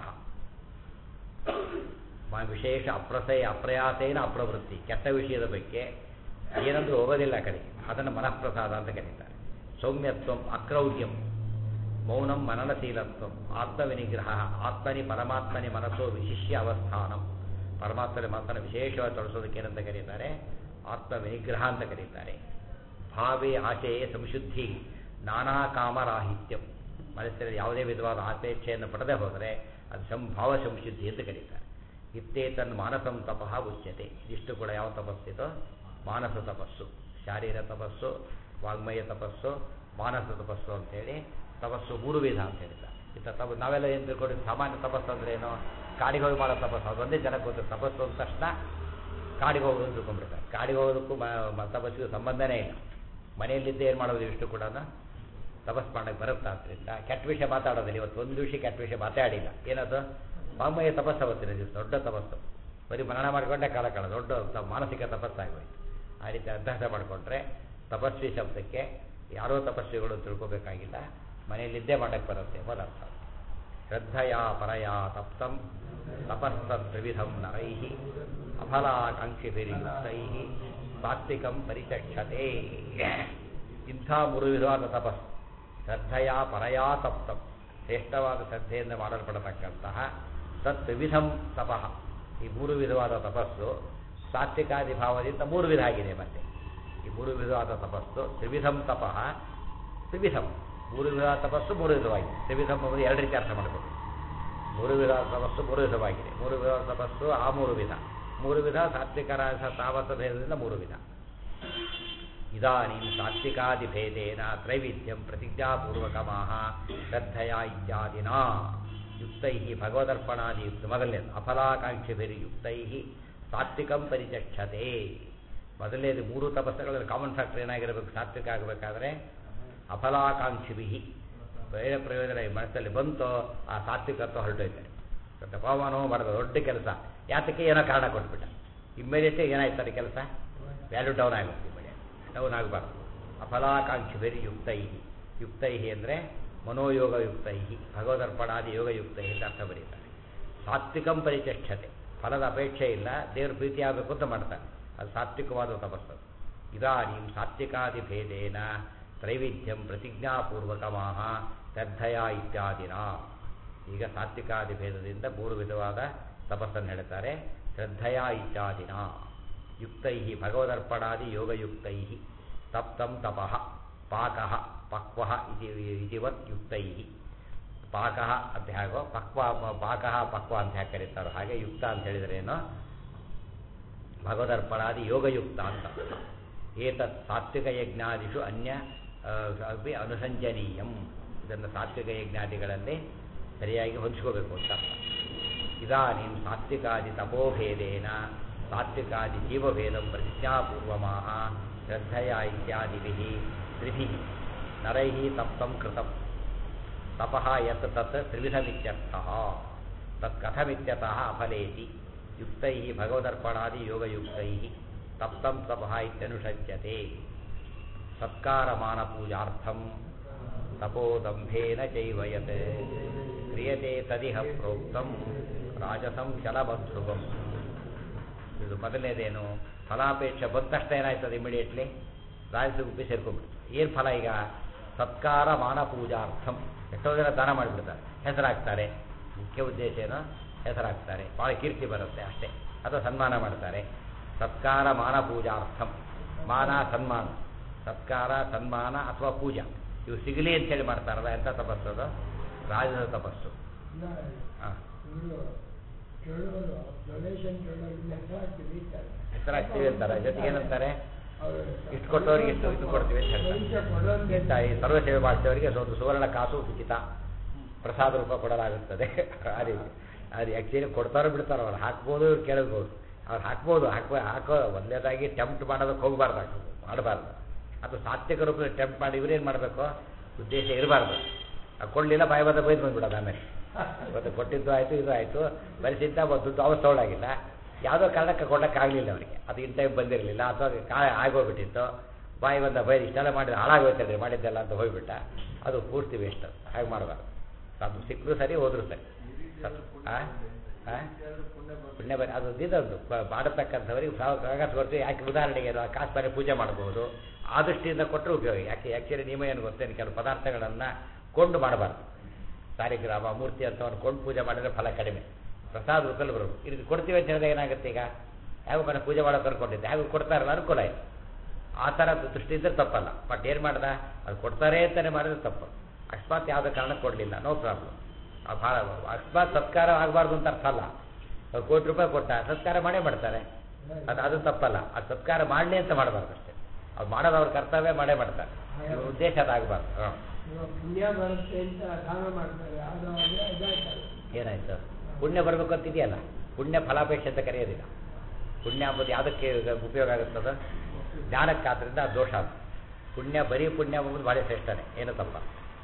ಮ- ವಿಶೇಷ ಅಪ್ರಸಯ ಅಪ್ರಯಾಸೇನ ಅಪ್ರವೃತ್ತಿ ಕೆಟ್ಟ ವಿಷಯದ ಬಗ್ಗೆ ಏನಂದ್ರೂ ಹೋಗೋದಿಲ್ಲ ಆ ಕಡೆಗೆ ಅದನ್ನು ಮನಃಪ್ರಸಾದ ಅಂತ ಕರೀತಾರೆ ಸೌಮ್ಯತ್ವಂ ಅಕ್ರೌರ್ಯಂ ಮೌನಂ ಮನನಶೀಲತ್ವಂ ಆತ್ಮವಿನಿಗ್ರಹ ಆತ್ಮನಿ ಪರಮಾತ್ಮನಿ ಮನಸ್ಸೋ ವಿಶಿಷ್ಯ ಅವಸ್ಥಾನಂ ಪರಮಾತ್ಮನ ಮಾತನ್ನು ವಿಶೇಷವಾಗಿ ತೊಡಸೋದಕ್ಕೆ ಏನಂತ ಕರೀತಾರೆ ಆತ್ಮ ವಿನಿಗ್ರಹ ಅಂತ ಕರೀತಾರೆ ಭಾವೇ ಆಶೆಯೇ ಸಂಶುದ್ಧಿ ನಾನಾ ಕಾಮರಾಹಿತ್ಯಂ ಮನಸ್ಸಿನಲ್ಲಿ ಯಾವುದೇ ವಿಧವಾದ ಆಪೇಕ್ಷೆಯನ್ನು ಪಡೆದೇ ಹೋದರೆ ಅದು ಸಂಭಾವ ಸಂಶುದ್ಧಿ ಅಂತ ಕರೀತಾರೆ ಇತ್ತೇತನ್ ಮಾನಸಂ ತಪಃ ಉಚ್ಯತೆ ಇದಿಷ್ಟು ಕೂಡ ಯಾವ ತಪಸ್ಸಿದೋ ಮಾನಸ ತಪಸ್ಸು ಶಾರೀರ ತಪಸ್ಸು ವಾಗ್ಮಯ ತಪಸ್ಸು ಮಾನಸ ತಪಸ್ಸು ಅಂತೇಳಿ ತಪಸ್ಸು ಮೂರು ವಿಧ ಅಂತ ಹೇಳ್ತಾರೆ ಇತ್ತ ತಪ ನಾವೆಲ್ಲ ಏನು ತಿಳ್ಕೊಂಡಿದ್ದು ಸಾಮಾನ್ಯ ತಪಸ್ಸು ಅಂದ್ರೆ ಏನು ಕಾಡಿಗೆ ಹೋಗಿ ಮಾಡೋ ತಪಸ್ಸು ಅದೊಂದೇ ಜನಕ್ಕೆ ಗೊತ್ತು ತಪಸ್ಸು ಅಂದ ತಕ್ಷಣ ಕಾಡಿಗೆ ಹೋಗೋದು ಅಂತ ತಿಳ್ಕೊಂಡ್ಬಿಡ್ತಾರೆ ಕಾಡಿಗೆ ಹೋಗೋದಕ್ಕೂ ಮ- ಮ- ತಪಸ್ಸಿಗೂ ಸಂಬಂಧನೇ ಇಲ್ಲ ಮನೆಯಲ್ಲಿದ್ದೇ ಏನು ಮಾಡೋದು ಇಷ್ಟು ಕೂಡ ತಪಸ್ ಮಾಡಕ್ಕೆ ಬರುತ್ತಾ ಆದ್ದರಿಂದ ಕೆಟ್ಟ ವಿಷಯ ಮಾತಾಡೋದಿಲ್ಲ ಇವತ್ತು ಒಂದು ವಿಷಯ ಕೆಟ್ಟ ವಿಷಯ ಮಾತಾಡಿಲ್ಲ ಏನದು ವಾಗ್ಮಯ ತಪಸ್ಸು ಅವತ್ತಿನ ದಿವಸ ದೊಡ್ಡ ತಪಸ್ಸು ಬರೀ ಮರಣ ಮಾಡಿಕೊಂಡೇ ಕಾಲ ಕಾಲ ದೊಡ್ಡ ತ- ಮಾನಸಿಕ ತಪಸ್ಸಾಗೋಯ್ತು ಆ ರೀತಿ ಅಭ್ಯಾಸ ಮಾಡಿಕೊಂಡ್ರೆ ತಪಸ್ವಿ ಶಬ್ದಕ್ಕೆ ಯಾರೋ ತಪಸ್ವಿಗಳು ತಿಳ್ಕೊಬೇಕಾಗಿಲ್ಲ ಮನೆಯಲ್ಲಿದ್ದೇ ಮಾಡಕ್ಕೆ ಬರುತ್ತೆ ಎಂಬುದರ್ಥ ಶ್ರದ್ಧೆಯ ಪರಯ ತಪ್ತಂ ತಪಸ್ತತ್ರಿವಿಧಂ ನರೈ ಅಫಲಾಕಾಂಕ್ಷಿಭಿರ್ಯುಕ್ತೈ ಸಾತ್ವಿಕಂ ಪರಿಚಕ್ಷತೆ ಇಂಥ ಮೂರು ವಿಧವಾದ ತಪಸ್ಸು ಶ್ರದ್ಧೆಯ ಪರಯ ತಪ್ತಂ ಶ್ರೇಷ್ಠವಾದ ಶ್ರದ್ಧೆಯಿಂದ ಮಾಡಲ್ಪಡತಕ್ಕಂತಹ ತತ್ವಿಧಂ ತಪಃ ಈ ಮೂರು ವಿಧವಾದ ತಪಸ್ಸು ಸಾತ್ವಿಕಾದಿ ಭಾವದಿಂದ ಮೂರು ವಿಧ ಆಗಿದೆ ಮತ್ತೆ ಈ ಮೂರು ವಿಧವಾದ ತಪಸ್ಸು ತ್ರಿವಿಧಂ ತಪಃ ತ್ರಿವಿಧಂ ಮೂರು ವಿಧವಾದ ತಪಸ್ಸು ಮೂರು ವಿಧವಾಗಿದೆ ತ್ರಿವಿಧಂ ಎಂಬುದು ಎರಡು ರೀತಿ ಅರ್ಥ ಮಾಡಬೇಕು ಮೂರು ವಿಧವಾದ ತಪಸ್ಸು ಮೂರು ವಿಧವಾಗಿದೆ ಮೂರು ವಿಧವಾದ ತಪಸ್ಸು ಆ ಮೂರು ವಿಧ ಮೂರು ವಿಧ ಸಾತ್ವಿಕ ರಾಜ ತಾಮಸ ಭೇದದಿಂದ ಮೂರು ವಿಧ ಇದಾನೀಂ ಸಾತ್ವಿಕಾದಿಭೇದೇನ ತ್ರೈವಿಧ್ಯಂ ಪ್ರತಿಜ್ಞಾಪೂರ್ವಕಮಾಹ ಶ್ರದ್ಧೆಯ ಇತ್ಯಾದಿನ ಯುಕ್ತೈ ಭಗವದರ್ಪಣಾದಿ ಮೊದಲನೇದು ಅಫಲಾಕಾಂಕ್ಷಿಭಿರ್ಯುಕ್ತೈ ಸಾತ್ವಿಕಂ ಪರಿಚಕ್ಷತೆ ಮೊದಲನೇದು ಮೂರು ತಪಸ್ಸುಗಳಲ್ಲಿ ಕಾಮನ್ ಫ್ಯಾಕ್ಟರ್ ಏನಾಗಿರಬೇಕು ಸಾತ್ವಿಕ ಆಗಬೇಕಾದ್ರೆ ಅಫಲಾಕಾಂಕ್ಷಿಭಿ ಬೇರೆ ಪ್ರಯೋಜನ ಈ ಮನಸ್ಸಲ್ಲಿ ಬಂತು ಆ ಸಾತ್ವಿಕತ್ವ ಹೊರಟೋಯ್ತಾರೆ ತಪಮಾನೋ ಮಾಡಿದ ದೊಡ್ಡ ಕೆಲಸ ಯಾತಕ್ಕೆ ಏನೋ ಕಾರಣ ಕೊಟ್ಬಿಟ್ಟ ಇಮ್ಮಿಡಿಯೇಟ್ಲಿ ಏನಾಯ್ತಾರೆ ಕೆಲಸ ವ್ಯಾಲ್ಯೂ ಡೌನ್ ಆಗುತ್ತೆ ಇಮ್ಮಿಡಿಯೇಟ್ ಡೌನ್ ಆಗಬಾರ್ದು ಅಫಲಾಕಾಂಕ್ಷಿಭಿರ್ ಯುಕ್ತೈ ಯುಕ್ತೈ ಅಂದರೆ ಮನೋಯೋಗ ಯುಕ್ತೈ ಭಗವದರ್ಪಣಾದಿ ಯೋಗ ಯುಕ್ತೈ ಅಂತ ಅರ್ಥ ಬರೀತಾರೆ ಸಾತ್ವಿಕಂ ಪರಿಚಕ್ಷತೆ ಫಲದ ಅಪೇಕ್ಷೆ ಇಲ್ಲ ದೇವ್ರ ಪ್ರೀತಿ ಆಗಬೇಕು ಅಂತ ಮಾಡ್ತಾರೆ ಅದು ಸಾತ್ವಿಕವಾದ ತಪಸ್ಸು ಇದಾನೀಂ ಸಾತ್ವಿಕಾದಿ ಭೇದೇನ ತ್ರೈವಿಧ್ಯಂ ಪ್ರತಿಜ್ಞಾಪೂರ್ವಕಮಾಹ ಶ್ರದ್ಧೆಯ ಇತ್ಯಾದಿನ ಈಗ ಸಾತ್ವಿಕಾದಿ ಭೇದದಿಂದ ಮೂರು ವಿಧವಾದ ತಪಸ್ಸನ್ನು ಹೇಳ್ತಾರೆ ಶ್ರದ್ಧೆಯ ಇತ್ಯಾದಿನ ಯುಕ್ತೈ ಭಗವದರ್ಪಣಾದಿ ಯೋಗಯುಕ್ತೈ ತಪ್ತಂ ತಪಃ ಪಾಕಃ ಪಕ್ವ ಇತಿ ಇತಿವತ್ ಯುಕ್ತೈ ಪಾಕಃ ಅಂತ ಹೇಗೋ ಪಕ್ವ ಪಾಕಃ ಪಕ್ವ ಅಂತ ಹೇಗೆ ಕರೀತಾರೋ ಹಾಗೆ ಯುಕ್ತ ಅಂತ ಹೇಳಿದ್ರೇನು ಭಗವದರ್ಪಣಾದಿ ಯೋಗಯುಕ್ತ ಅಂತ ಅರ್ಥ. ಏತತ್ ಸಾತ್ವಿಕ ಯಜ್ಞಾದಿಷು ಅನ್ಯ ಆ, ಅಪಿ ಅನುಸಂಜನೀಯಂ ಇದನ್ನು ಸಾತ್ವಿಕ ಯಜ್ಞಾದಿಗಳಲ್ಲಿ ಸರಿಯಾಗಿ ಹೊಂಚ್ಕೋಬೇಕು ಅಂತ ಅರ್ಥ. ಇದಾನೀಂ ಸಾತ್ವಿಕಾದಿ ತಪೋಭೇದೇನ ಸಾತ್ವಿಕಾದಿ ಜೀವಭೇದಂ ಪ್ರತಿಜ್ಞಾಪೂರ್ವಮಾಹ ಶ್ರದ್ಧೆಯ ಇತ್ಯಾದಿಭಿಃ ತ್ರಿಭಿಃ ನರೈಃ ತಪ್ತಂ ಕೃತಂ ತಪಃ ಯತ್ ತತ್ ತ್ರಿವಿಧಮಿತ್ಯರ್ಥಃ ತತ್ ಕಥಮಿತ್ಯತಃ ಅಫಲೇತಿ ಯುಕ್ತೈಃ ಭಗವದರ್ಪಣಾದಿ ಯೋಗಯುಕ್ತೈಃ ತಪ್ತಂ ತಪಃ ಇತ್ಯನುಷಜ್ಯತೆ ಸತ್ಕಾರಮಾನ ಪೂಜಾರ್ಥಂ ತಪೋದಂಭೇನ ಚೈವ ಯತ್ ಕ್ರಿಯತೆ ತದಿಹ ಪ್ರೋಕ್ತಂ ರಾಜಸಂ ಚಲಬಧ್ರುವಂ ಇದು ಮೊದಲನೇದೇನು ಫಲಾಪೇಕ್ಷೆ ಬಂದ ತಕ್ಷಣ ಏನಾಯ್ತದೆ ಇಮಿಡಿಯೇಟ್ಲಿ ರಾಜಸ ಗುಪ್ಪಿ ಸೇರ್ಕೊಂಡ್ಬಿಡ್ತು ಏನು ಫಲ ಈಗ ಸತ್ಕಾರ ಮಾನ ಪೂಜಾರ್ಥಂ ಎಷ್ಟೋ ಜನ ದಾನ ಮಾಡಿಬಿಡ್ತಾರೆ ಹೆಸರಾಗ್ತಾರೆ ಮುಖ್ಯ ಉದ್ದೇಶ ಏನು ಹೆಸರಾಗ್ತಾರೆ ಭಾಳ ಕೀರ್ತಿ ಬರುತ್ತೆ ಅಷ್ಟೇ ಅಥವಾ ಸನ್ಮಾನ ಮಾಡ್ತಾರೆ ಸತ್ಕಾರ ಮಾನ ಪೂಜಾರ್ಥಂ ಮಾನ ಸನ್ಮಾನ ಸತ್ಕಾರ ಸನ್ಮಾನ ಅಥವಾ ಪೂಜಾ ಇವು ಸಿಗಲಿ ಅಂತೇಳಿ ಮಾಡ್ತಾರಲ್ಲ ಎಂಥ ತಪಸ್ಸು ಅದು ರಾಜದ ತಪಸ್ಸು ಹಾಂ ಇವರು ಕೇಳೋರು ಡೊನೇಷನ್ ಕೇಳೋರು ಹೆಸರಾಗ್ತೀವಿ ಅಂತಾರೆ ಹೆಸರಾಗ್ತೀವಿ ಅಂತಾರೆ ಜೊತೆಗೆ ಏನಂತಾರೆ ಅವರು ಇಷ್ಟು ಕೊಟ್ಟವ್ರಿಗೆ ಇಷ್ಟು ಇದು ಕೊಡ್ತೀವಿ ಅಂತ ಹೇಳ್ತಾರೆ ಭವಿಷ್ಯ ಕೊಡೋನ್ಗೆ ಇಂಥ ಈ ಸರ್ವ ಸೇವೆ ಮಾಡಿದವರಿಗೆ ಒಂದು ಸುವರ್ಣ ಕಾಸು ಉಚಿತ ಪ್ರಸಾದ ರೂಪ ಕೊಡಲಾಗುತ್ತದೆ ಆ ರೀತಿ ಅದು ಆ್ಯಕ್ಚುಲಿ ಕೊಡ್ತಾರೋ ಬಿಡ್ತಾರೋ ಅವ್ರು ಹಾಕ್ಬೋದು ಇವ್ರು ಕೇಳಬಹುದು ಅವ್ರು ಹಾಕ್ಬೋದು ಹಾಕೋ ಹಾಕೋ ಒಂದನೇದಾಗಿ ಟೆಂಪ್ಟ್ ಮಾಡೋದಕ್ಕೆ ಹೋಗಬಾರ್ದು ಹಾಕೋದು ಮಾಡಬಾರ್ದು ಅಥವಾ ಸಾತ್ವಿಕ ರೂಪದಲ್ಲಿ ಟೆಂಪ್ಟ್ ಮಾಡಿ ಇವ್ರೇನು ಮಾಡಬೇಕು ಉದ್ದೇಶ ಇರಬಾರ್ದು ಕೊಡಲಿಲ್ಲ ಬಾಯಿ ಬಂದ ಬೈದು ಬಂದ್ಬಿಡೋದು ಆಮೇಲೆ ಇವತ್ತು ಕೊಟ್ಟಿದ್ದು ಆಯಿತು ಇದು ಆಯಿತು ಬರಿಸಿದ್ದ ದುಡ್ಡು ಅವತ್ತು ತೊಗೊಳಾಗಿಲ್ಲ ಯಾವುದೋ ಕಾರಣಕ್ಕೆ ಕೊಡೋಕ್ಕಾಗಲಿಲ್ಲ ಅವರಿಗೆ ಅದು ಇನ್ ಟೈಮ್ ಬಂದಿರಲಿಲ್ಲ ಅಥವಾ ಕಾ ಆಗೋಗ್ಬಿಟ್ಟಿತ್ತು ಬಾಯಿ ಬಂದ ಬೈದು ಇಷ್ಟೆಲ್ಲ ಮಾಡಿದ್ರೆ ಹಾಳಾಗೋಯ್ತಲ್ರಿ ಮಾಡಿದ್ದೆಲ್ಲ ಅಂತ ಹೋಗ್ಬಿಟ್ಟ ಅದು ಪೂರ್ತಿ ವೇಸ್ಟ್ ಹಾಗೆ ಮಾಡಬಾರ್ದು ಅದು ಸಿಕ್ಕರೂ ಸರಿ ಹೋದ್ರು ಸರಿ ಆ? ಆ? ಪುಣ್ಯ ಬರೀ ಅದು ಇದೊಂದು ಪ- ಮಾಡತಕ್ಕಂಥವರಿಗೆ ಕಾಗದ ಕೊಟ್ಟು ಯಾಕೆ ಉದಾಹರಣೆಗೆ ಅದು ಆ ಕಾಸು ಬೇರೆ ಪೂಜೆ ಮಾಡಬಹುದು ಆ ದೃಷ್ಟಿಯಿಂದ ಕೊಟ್ಟರೆ ಉಪಯೋಗ ಯಾಕೆ ಆ್ಯಕ್ಚುಲಿ ನಿಯಮ ಏನು ಗೊತ್ತೇನು ಕೆಲವು ಪದಾರ್ಥಗಳನ್ನು ಕೊಂಡು ಮಾಡಬಾರ್ದು ಸಾರಿಗ್ರಾಮ ಮೂರ್ತಿ ಅಂತವನ್ನು ಕೊಂಡು ಪೂಜೆ ಮಾಡಿದರೆ ಫಲ ಕಡಿಮೆ ಪ್ರಸಾದ ರೂಪದಲ್ಲಿ ಬರೋದು ಇದು ಕೊಡ್ತೀವಿ ಅಂತ ಹೇಳಿದಾಗ ಏನಾಗುತ್ತೆ ಈಗ ಯಾವ ಕಡೆ ಪೂಜೆ ಮಾಡೋಕೆ ಕರ್ಕೊಂಡಿದ್ದೆ ಹೇಗೆ ಕೊಡ್ತಾರಲ್ಲ ಅನುಕೂಲ ಇದೆ ಆ ಥರ ದೃಷ್ಟಿಯಿಂದ ತಪ್ಪಲ್ಲ ಬಟ್ ಏನು ಮಾಡ್ದ ಅದು ಕೊಡ್ತಾರೆ ಅಂತಲೇ ಮಾಡಿದ್ರೆ ತಪ್ಪು ಅಕಸ್ಮಾತ್ ಯಾವುದೇ ಕಾರಣಕ್ಕೆ ಕೊಡಲಿಲ್ಲ ನೋ ಪ್ರಾಬ್ಲಮ್ ಭಾಳ ಅಕಸ್ಮಾತ್ ಸತ್ಕಾರ ಆಗಬಾರ್ದು ಅಂತ ಅರ್ಥ ಅಲ್ಲ ಅವ್ರು ಕೋಟಿ ರೂಪಾಯಿ ಕೊಟ್ಟ ಸತ್ಕಾರ ಮಾಡೇ ಮಾಡ್ತಾರೆ ಅದು ಅದು ತಪ್ಪಲ್ಲ ಅದು ಸತ್ಕಾರ ಮಾಡಲಿ ಅಂತ ಮಾಡಬಾರ್ದು ಅಷ್ಟೇ ಅವ್ರು ಮಾಡೋದು ಅವ್ರ ಕರ್ತವ್ಯ ಮಾಡೇ ಮಾಡ್ತಾರೆ ಇವ್ರ ಉದ್ದೇಶ ಅದಾಗಬಾರ್ದು ಹಾಂ ಇವಾಗ ಪುಣ್ಯ ಬರುತ್ತೆ ಅಂತ ದಾನ ಮಾಡ್ತಾರೆ ಅದು ಅದೇ ಇದಾಯ್ತಲ್ಲ ಏನಾಯ್ತು ಪುಣ್ಯ ಬರಬೇಕು ಅಂತ ಇದೆಯಲ್ಲ ಪುಣ್ಯ ಫಲಾಪೇಕ್ಷೆ ಅಂತ ಕರೆಯೋದಿಲ್ಲ ಪುಣ್ಯ ಅಂಬುದು ಯಾವುದಕ್ಕೆ ಉಪಯೋಗ ಆಗುತ್ತದ ಜ್ಞಾನಕ್ಕಾದ್ರಿಂದ ಅದು ದೋಷ ಅದು ಪುಣ್ಯ ಬರೀ ಪುಣ್ಯ ಎಂಬುದು ಭಾಳ ಶ್ರೇಷ್ಠನೇ ಏನು ತಪ್ಪ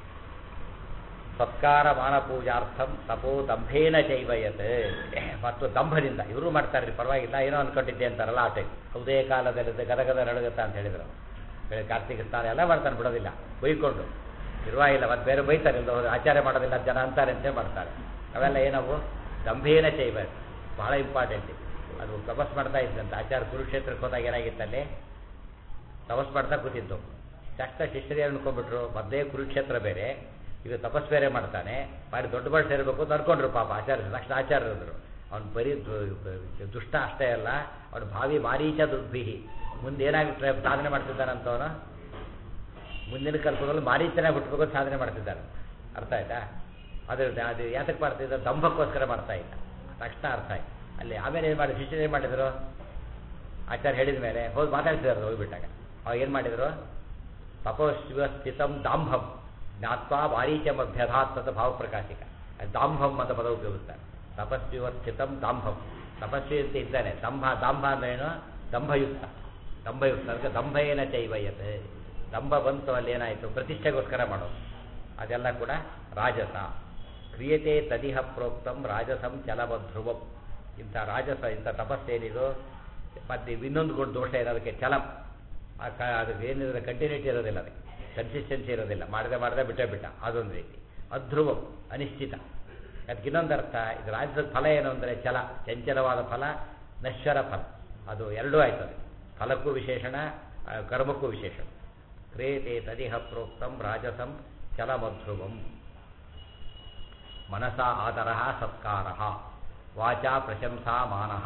ಸತ್ಕಾರ ಮಾನ ಪೂಜಾರ್ಥಂ ತಪೋ ದಂಭೇನ ಚೈವಯತ್ ಮತ್ತು ದಂಭದಿಂದ ಇವರು ಮಾಡ್ತಾರೆ ಪರವಾಗಿಲ್ಲ ಏನೋ ಅನ್ಕೊಂಡಿದ್ದೆ ಅಂತಾರಲ್ಲ ಆ ಟೈಪ್ ಹೌದೇ ಕಾಲದಲ್ಲಿ ಗದಗದ ನಡುಗುತ್ತಾ ಅಂತ ಹೇಳಿದರು ಬೆಳೆ ಕಾರ್ತಿಕ ಸ್ನಾನ ಎಲ್ಲ ಮಾಡ್ತಾನೆ ಬಿಡೋದಿಲ್ಲ ಬೈಕೊಂಡು ಇರುವಾಗಿಲ್ಲ ಮತ್ತೆ ಬೇರೆ ಬೈತಾರೆ ಇಲ್ಲ ಅವ್ರು ಆಚಾರ ಮಾಡೋದಿಲ್ಲ ಜನ ಅಂತಾರೆ ಅಂತ ಮಾಡ್ತಾರೆ ಅವೆಲ್ಲ ಏನವು ದಂಭೇನ ಚೈವ ಬಹಳ ಇಂಪಾರ್ಟೆಂಟ್ ಅದು ತಪಸ್ ಮಾಡ್ತಾ ಇದ್ದಂತೆ ಆಚಾರ ಕುರುಕ್ಷೇತ್ರಕ್ಕೆ ಹೋದಾಗ ಏನಾಗಿತ್ತಲ್ಲಿ ತಪಸ್ ಮಾಡ್ತಾ ಕೂತಿದ್ದು ತಕ್ಷಣ ಶಿಷ್ಯರೇ ಅನ್ಕೊಂಡ್ಬಿಟ್ರು ಮೊದಲೇ ಕುರುಕ್ಷೇತ್ರ ಬೇರೆ ಈಗ ತಪಸ್ ಬೇರೆ ಮಾಡ್ತಾನೆ ಬಾರಿ ದೊಡ್ಡ ಬಾಳ್ ಸೇರಬೇಕು ಅಂತ ಅನ್ಕೊಂಡ್ರು ಪಾಪ ಆಚಾರ್ಯ ತಕ್ಷಣ ಆಚಾರ್ಯರು ಅವ್ನು ಬರೀ ದು- ದುಷ್ಟ ಅಷ್ಟೇ ಅಲ್ಲ ಅವನು ಭಾವಿ ಮಾರೀಚ ದುರ್ಭಿಹಿ ಮುಂದೆ ಏನಾಗಿ ಸಾಧನೆ ಮಾಡ್ತಿದ್ದಾನಂತವನು ಮುಂದಿನ ಕಲ್ಪದಲ್ಲಿ ಮಾರೀಚನೇ ಹುಟ್ಟಬೇಕು ಅಂತ ಸಾಧನೆ ಮಾಡ್ತಿದ್ದಾನೆ ಅರ್ಥ ಆಯ್ತಾ ಅದು ಅದು ಯಾತಕ್ಕೆ ಮಾಡ್ತಿದ್ದ ದಂಭಕ್ಕೋಸ್ಕರ ಮಾಡ್ತಾ ಇದ್ದ ತಕ್ಷಣ ಅರ್ಥ ಆಯ್ತು ಅಲ್ಲಿ ಆಮೇಲೆ ಏನು ಮಾಡಿ ಶಿಷ್ಯರು ಏನು ಮಾಡಿದರು ಆಚಾರ್ಯ ಹೇಳಿದ ಮೇಲೆ ಹೋಗಿ ಮಾತಾಡ್ತಿದ್ದಾರೆ ಹೋಗ್ಬಿಟ್ಟಾಗ ಅವಾಗ ಏನು ಮಾಡಿದರು ತಪೋಶಿವ ಸ್ಥಿತಂ ದಾಂಭಂ ಜ್ಞಾತ್ವಾ ವಾರೀಚಂ ಅಭ್ಯಧಾತ್ ಭಾವಪ್ರಕಾಶಿಕ ಅದು ದಾಂಭಂ ಅಂತ ಪದ ಉಪಯೋಗಿಸ್ತಾರೆ ತಪಸ್ವಿವ ಸ್ಥಿತಂ ದಾಂಭಂ ತಪಸ್ವಿ ಅಂತ ಇದ್ದಾನೆ ದಂಭ ದಾಂಭ ಅಂದ್ರೇನು ದಂಭಯುಕ್ತ ದಂಭಯುಕ್ತ ಅದಕ್ಕೆ ದಂಭ ಏನ ಚೈವಯತೆ ದಂಭ ಬಂತು ಅಲ್ಲಿ ಏನಾಯಿತು ಪ್ರತಿಷ್ಠೆಗೋಸ್ಕರ ಮಾಡೋದು ಅದೆಲ್ಲ ಕೂಡ ರಾಜಸ ಕ್ರಿಯತೆ ತದಿಹ ಪ್ರೋಕ್ತಂ ರಾಜಸಂ ಚಲವಧ್ರುವಂ ಇಂಥ ರಾಜಸ ಇಂಥ ತಪಸ್ಸೇನಿದು ಮತ್ತು ಇನ್ನೊಂದು ಗುಣ ದೋಷ ಇರೋದಕ್ಕೆ ಚಲಂ ಆ ಕ- ಅದಕ್ಕೆ ಏನಿದ್ರೆ ಕಂಟಿನ್ಯೂಟಿ ಇರೋದಿಲ್ಲ ಅದಕ್ಕೆ ಕನ್ಸಿಸ್ಟೆನ್ಸಿ ಇರೋದಿಲ್ಲ ಮಾಡದೆ ಮಾಡದೆ ಬಿಟ್ಟೇ ಬಿಟ್ಟ ಅದೊಂದು ರೀತಿ ಅಧ್ರುವಂ ಅನಿಶ್ಚಿತ ಅದಕ್ಕೆ ಇನ್ನೊಂದು ಅರ್ಥ ಇದು ರಾಜ್ಯದ ಫಲ ಏನು ಅಂದರೆ ಚಲ ಚಂಚಲವಾದ ಫಲ ನಶ್ವರ ಫಲ ಅದು ಎರಡೂ ಆಯ್ತದೆ ಫಲಕ್ಕೂ ವಿಶೇಷಣ ಆ, ಕರ್ಮಕ್ಕೂ ವಿಶೇಷಣ ಕ್ರಿಯತೆ ತದಿಹ ಪ್ರೋಕ್ತಂ ರಾಜಸಂ ಚಲಮಧ್ರುವಂ ಮನಸ ಆದರ ಸತ್ಕಾರ ವಾಚಾ ಪ್ರಶಂಸಾ ಮಾನಃ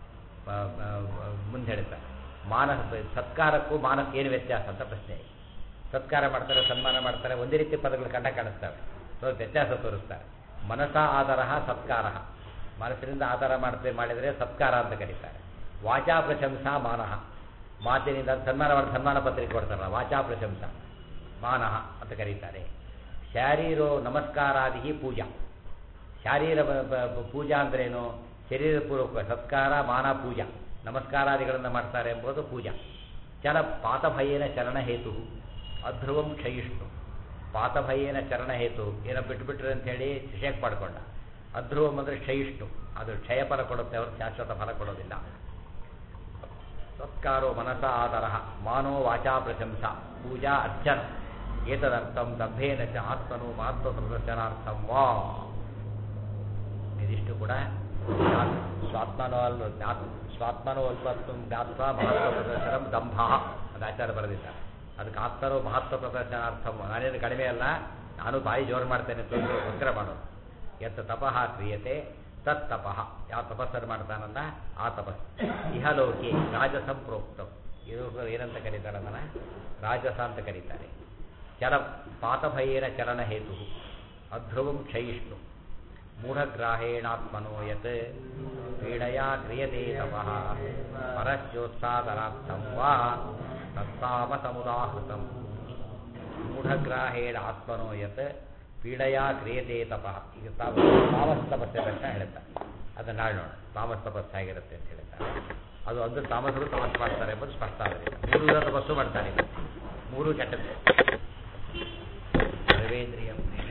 ಮುಂದೆ ಹೇಳ್ತಾರೆ ಮಾನಸ ಸತ್ಕಾರಕ್ಕೂ ಮಾನಕ್ಕೆ ಏನು ವ್ಯತ್ಯಾಸ ಅಂತ ಪ್ರಶ್ನೆ ಇದೆ. ಸತ್ಕಾರ ಮಾಡ್ತಾರೆ ಸನ್ಮಾನ ಮಾಡ್ತಾರೆ ಒಂದೇ ರೀತಿ ಪದಗಳು ಕಂಡ ಕಾಣಿಸ್ತವೆ ಸ್ವಲ್ಪ ವ್ಯತ್ಯಾಸ ತೋರಿಸ್ತಾರೆ ಮನಸ ಆದರ ಸತ್ಕಾರ ಮನಸ್ಸಿನಿಂದ ಆಧಾರ ಮಾಡ್ತೇವೆ ಮಾಡಿದರೆ ಸತ್ಕಾರ ಅಂತ ಕರೀತಾರೆ ವಾಚಾ ಪ್ರಶಂಸಾ ಮಾನಃ ಮಾತಿನಿಂದ ಸನ್ಮಾನ ಮಾಡಿ ಸನ್ಮಾನ ಪತ್ರಿಕೆ ಕೊಡ್ತಾರಲ್ಲ ವಾಚಾ ಪ್ರಶಂಸಾ ಮಾನಃ ಅಂತ ಕರೀತಾರೆ ಶಾರೀರೋ ನಮಸ್ಕಾರಾದಿ ಪೂಜಾ ಶಾರೀರ ಬ- ಬ- ಬ- ಪೂಜಾ ಅಂದ್ರೇನು ಶರೀರಪೂರ್ವಕ ಸತ್ಕಾರ ಮಾನ ಪೂಜಾ ನಮಸ್ಕಾರಾದಿಗಳನ್ನು ಮಾಡ್ತಾರೆ ಎಂಬುದು ಪೂಜಾ ಚಲ ಪಾತಭಯೇನ ಚರಣಹೇತು ಅಧ್ರುವಂ ಕ್ಷಯಿಷ್ಣು ಪಾತಭಯೇನ ಚರಣಹೇತು ಏನೋ ಬಿಟ್ಬಿಟ್ರೆ ಅಂತೇಳಿ ಶೇಕ್ ಮಾಡ್ಕೊಂಡ ಅಧ್ರುವಂ ಅಂದರೆ ಕ್ಷಯಿಷ್ಣು ಅದು ಕ್ಷಯ ಫಲ ಕೊಡುತ್ತೆ ಅವರು ಶಾಶ್ವತ ಫಲ ಕೊಡೋದಿಲ್ಲ ಸತ್ಕಾರೋ ಮನಸ ಆದರ ಮಾನೋ ವಾಚಾ ಪ್ರಶಂಸಾ ಪೂಜಾ ಅರ್ಚನ ಏತದರ್ಥಂ ದಬ್ಬೇನ ಚ ಆತ್ಮನು ಮಹತ್ವ ಪ್ರದರ್ಶನಾರ್ಥಂ ವಾ ಇದಿಷ್ಟು ಕೂಡ ಸ್ವಾತ್ಮನೋ ಸ್ವಾತ್ಮನೋಲ್ಪತ್ವ ಜ್ಞಾತ್ವ ಮಹತ್ವ ಪ್ರದರ್ಶನಂ ದಂಭ ಅದು ಆಚಾರ ಬರೆದಿದ್ದಾರೆ ಅದಕ್ಕೆ ಆತ್ಮರು ಮಹತ್ವ ಪ್ರದರ್ಶನಾರ್ಥಂ ನಾನೇನು ಕಡಿಮೆ ಅಲ್ಲ ನಾನು ಬಾಯಿ ಜೋರು ಮಾಡ್ತೇನೆ ತೋರಿಸೋಸ್ಕರ ಮಾಡೋದು ಯತ್ ತಪಃ ಕ್ರಿಯತೆ ತತ್ ತಪಃ ಯಾವ ತಪಸ್ಸನ್ನು ಮಾಡ್ತಾನಲ್ಲ ಆ ತಪಸ್ಸು ಇಹಲೋಕೆ ರಾಜಸಂ ಪ್ರೋಕ್ತಂ ಇದು ಏನಂತ ಕರೀತಾರೆ ಅದನ್ನ ರಾಜಸ ಅಂತ ಕರೀತಾರೆ ಚಲ ಪಾತಭಯೇನ ಚಲನ ಹೇತು ಅಧ್ರುವಂ ಕ್ಷಯಿಷ್ಣು ಮೂಢಗ್ರಾಹೇಣಾತ್ಮನೋ ಯತ್ ಪೀಡಯಾ ಕ್ರಿಯತೆ ತಪಃ ಪರಸ್ಯೋತ್ಸಾದನಾರ್ಥಂ ವಾ ತತ್ತಾಮಸಮುದಾಹೃತಂ ಮೂಢಗ್ರಾಹೇಣ ಆತ್ಮನೋ ಯತ್ ಪೀಡಯಾ ಕ್ರಿಯತೆ ತಪಃ ಈಗ ತಾವು ತಾಮಸ ತಪಸ್ಸೆ ಅಂತ ಹೇಳ್ತಾರೆ ಅದನ್ನ ನಾಳೆ ನೋಡೋಣ ತಾಮಸ ತಪಸ್ಸು ಹೇಗಿರುತ್ತೆ ಅಂತ ಹೇಳ್ತಾರೆ ಅದು ಅಂದ್ರೆ ತಾಮಸರು ತಪಸ್ಸು ಮಾಡ್ತಾರೆ ಎಂಬುದು ಸ್ಪಷ್ಟ ಆಗಿದೆ ಮೂರು ವಿಧ ತಪಸ್ಸು ಮಾಡ್ತಾರೆ ಮೂರು ಕೆಟ್ಟದ್ದು ಸರ್ವೇಂದ್ರಿಯ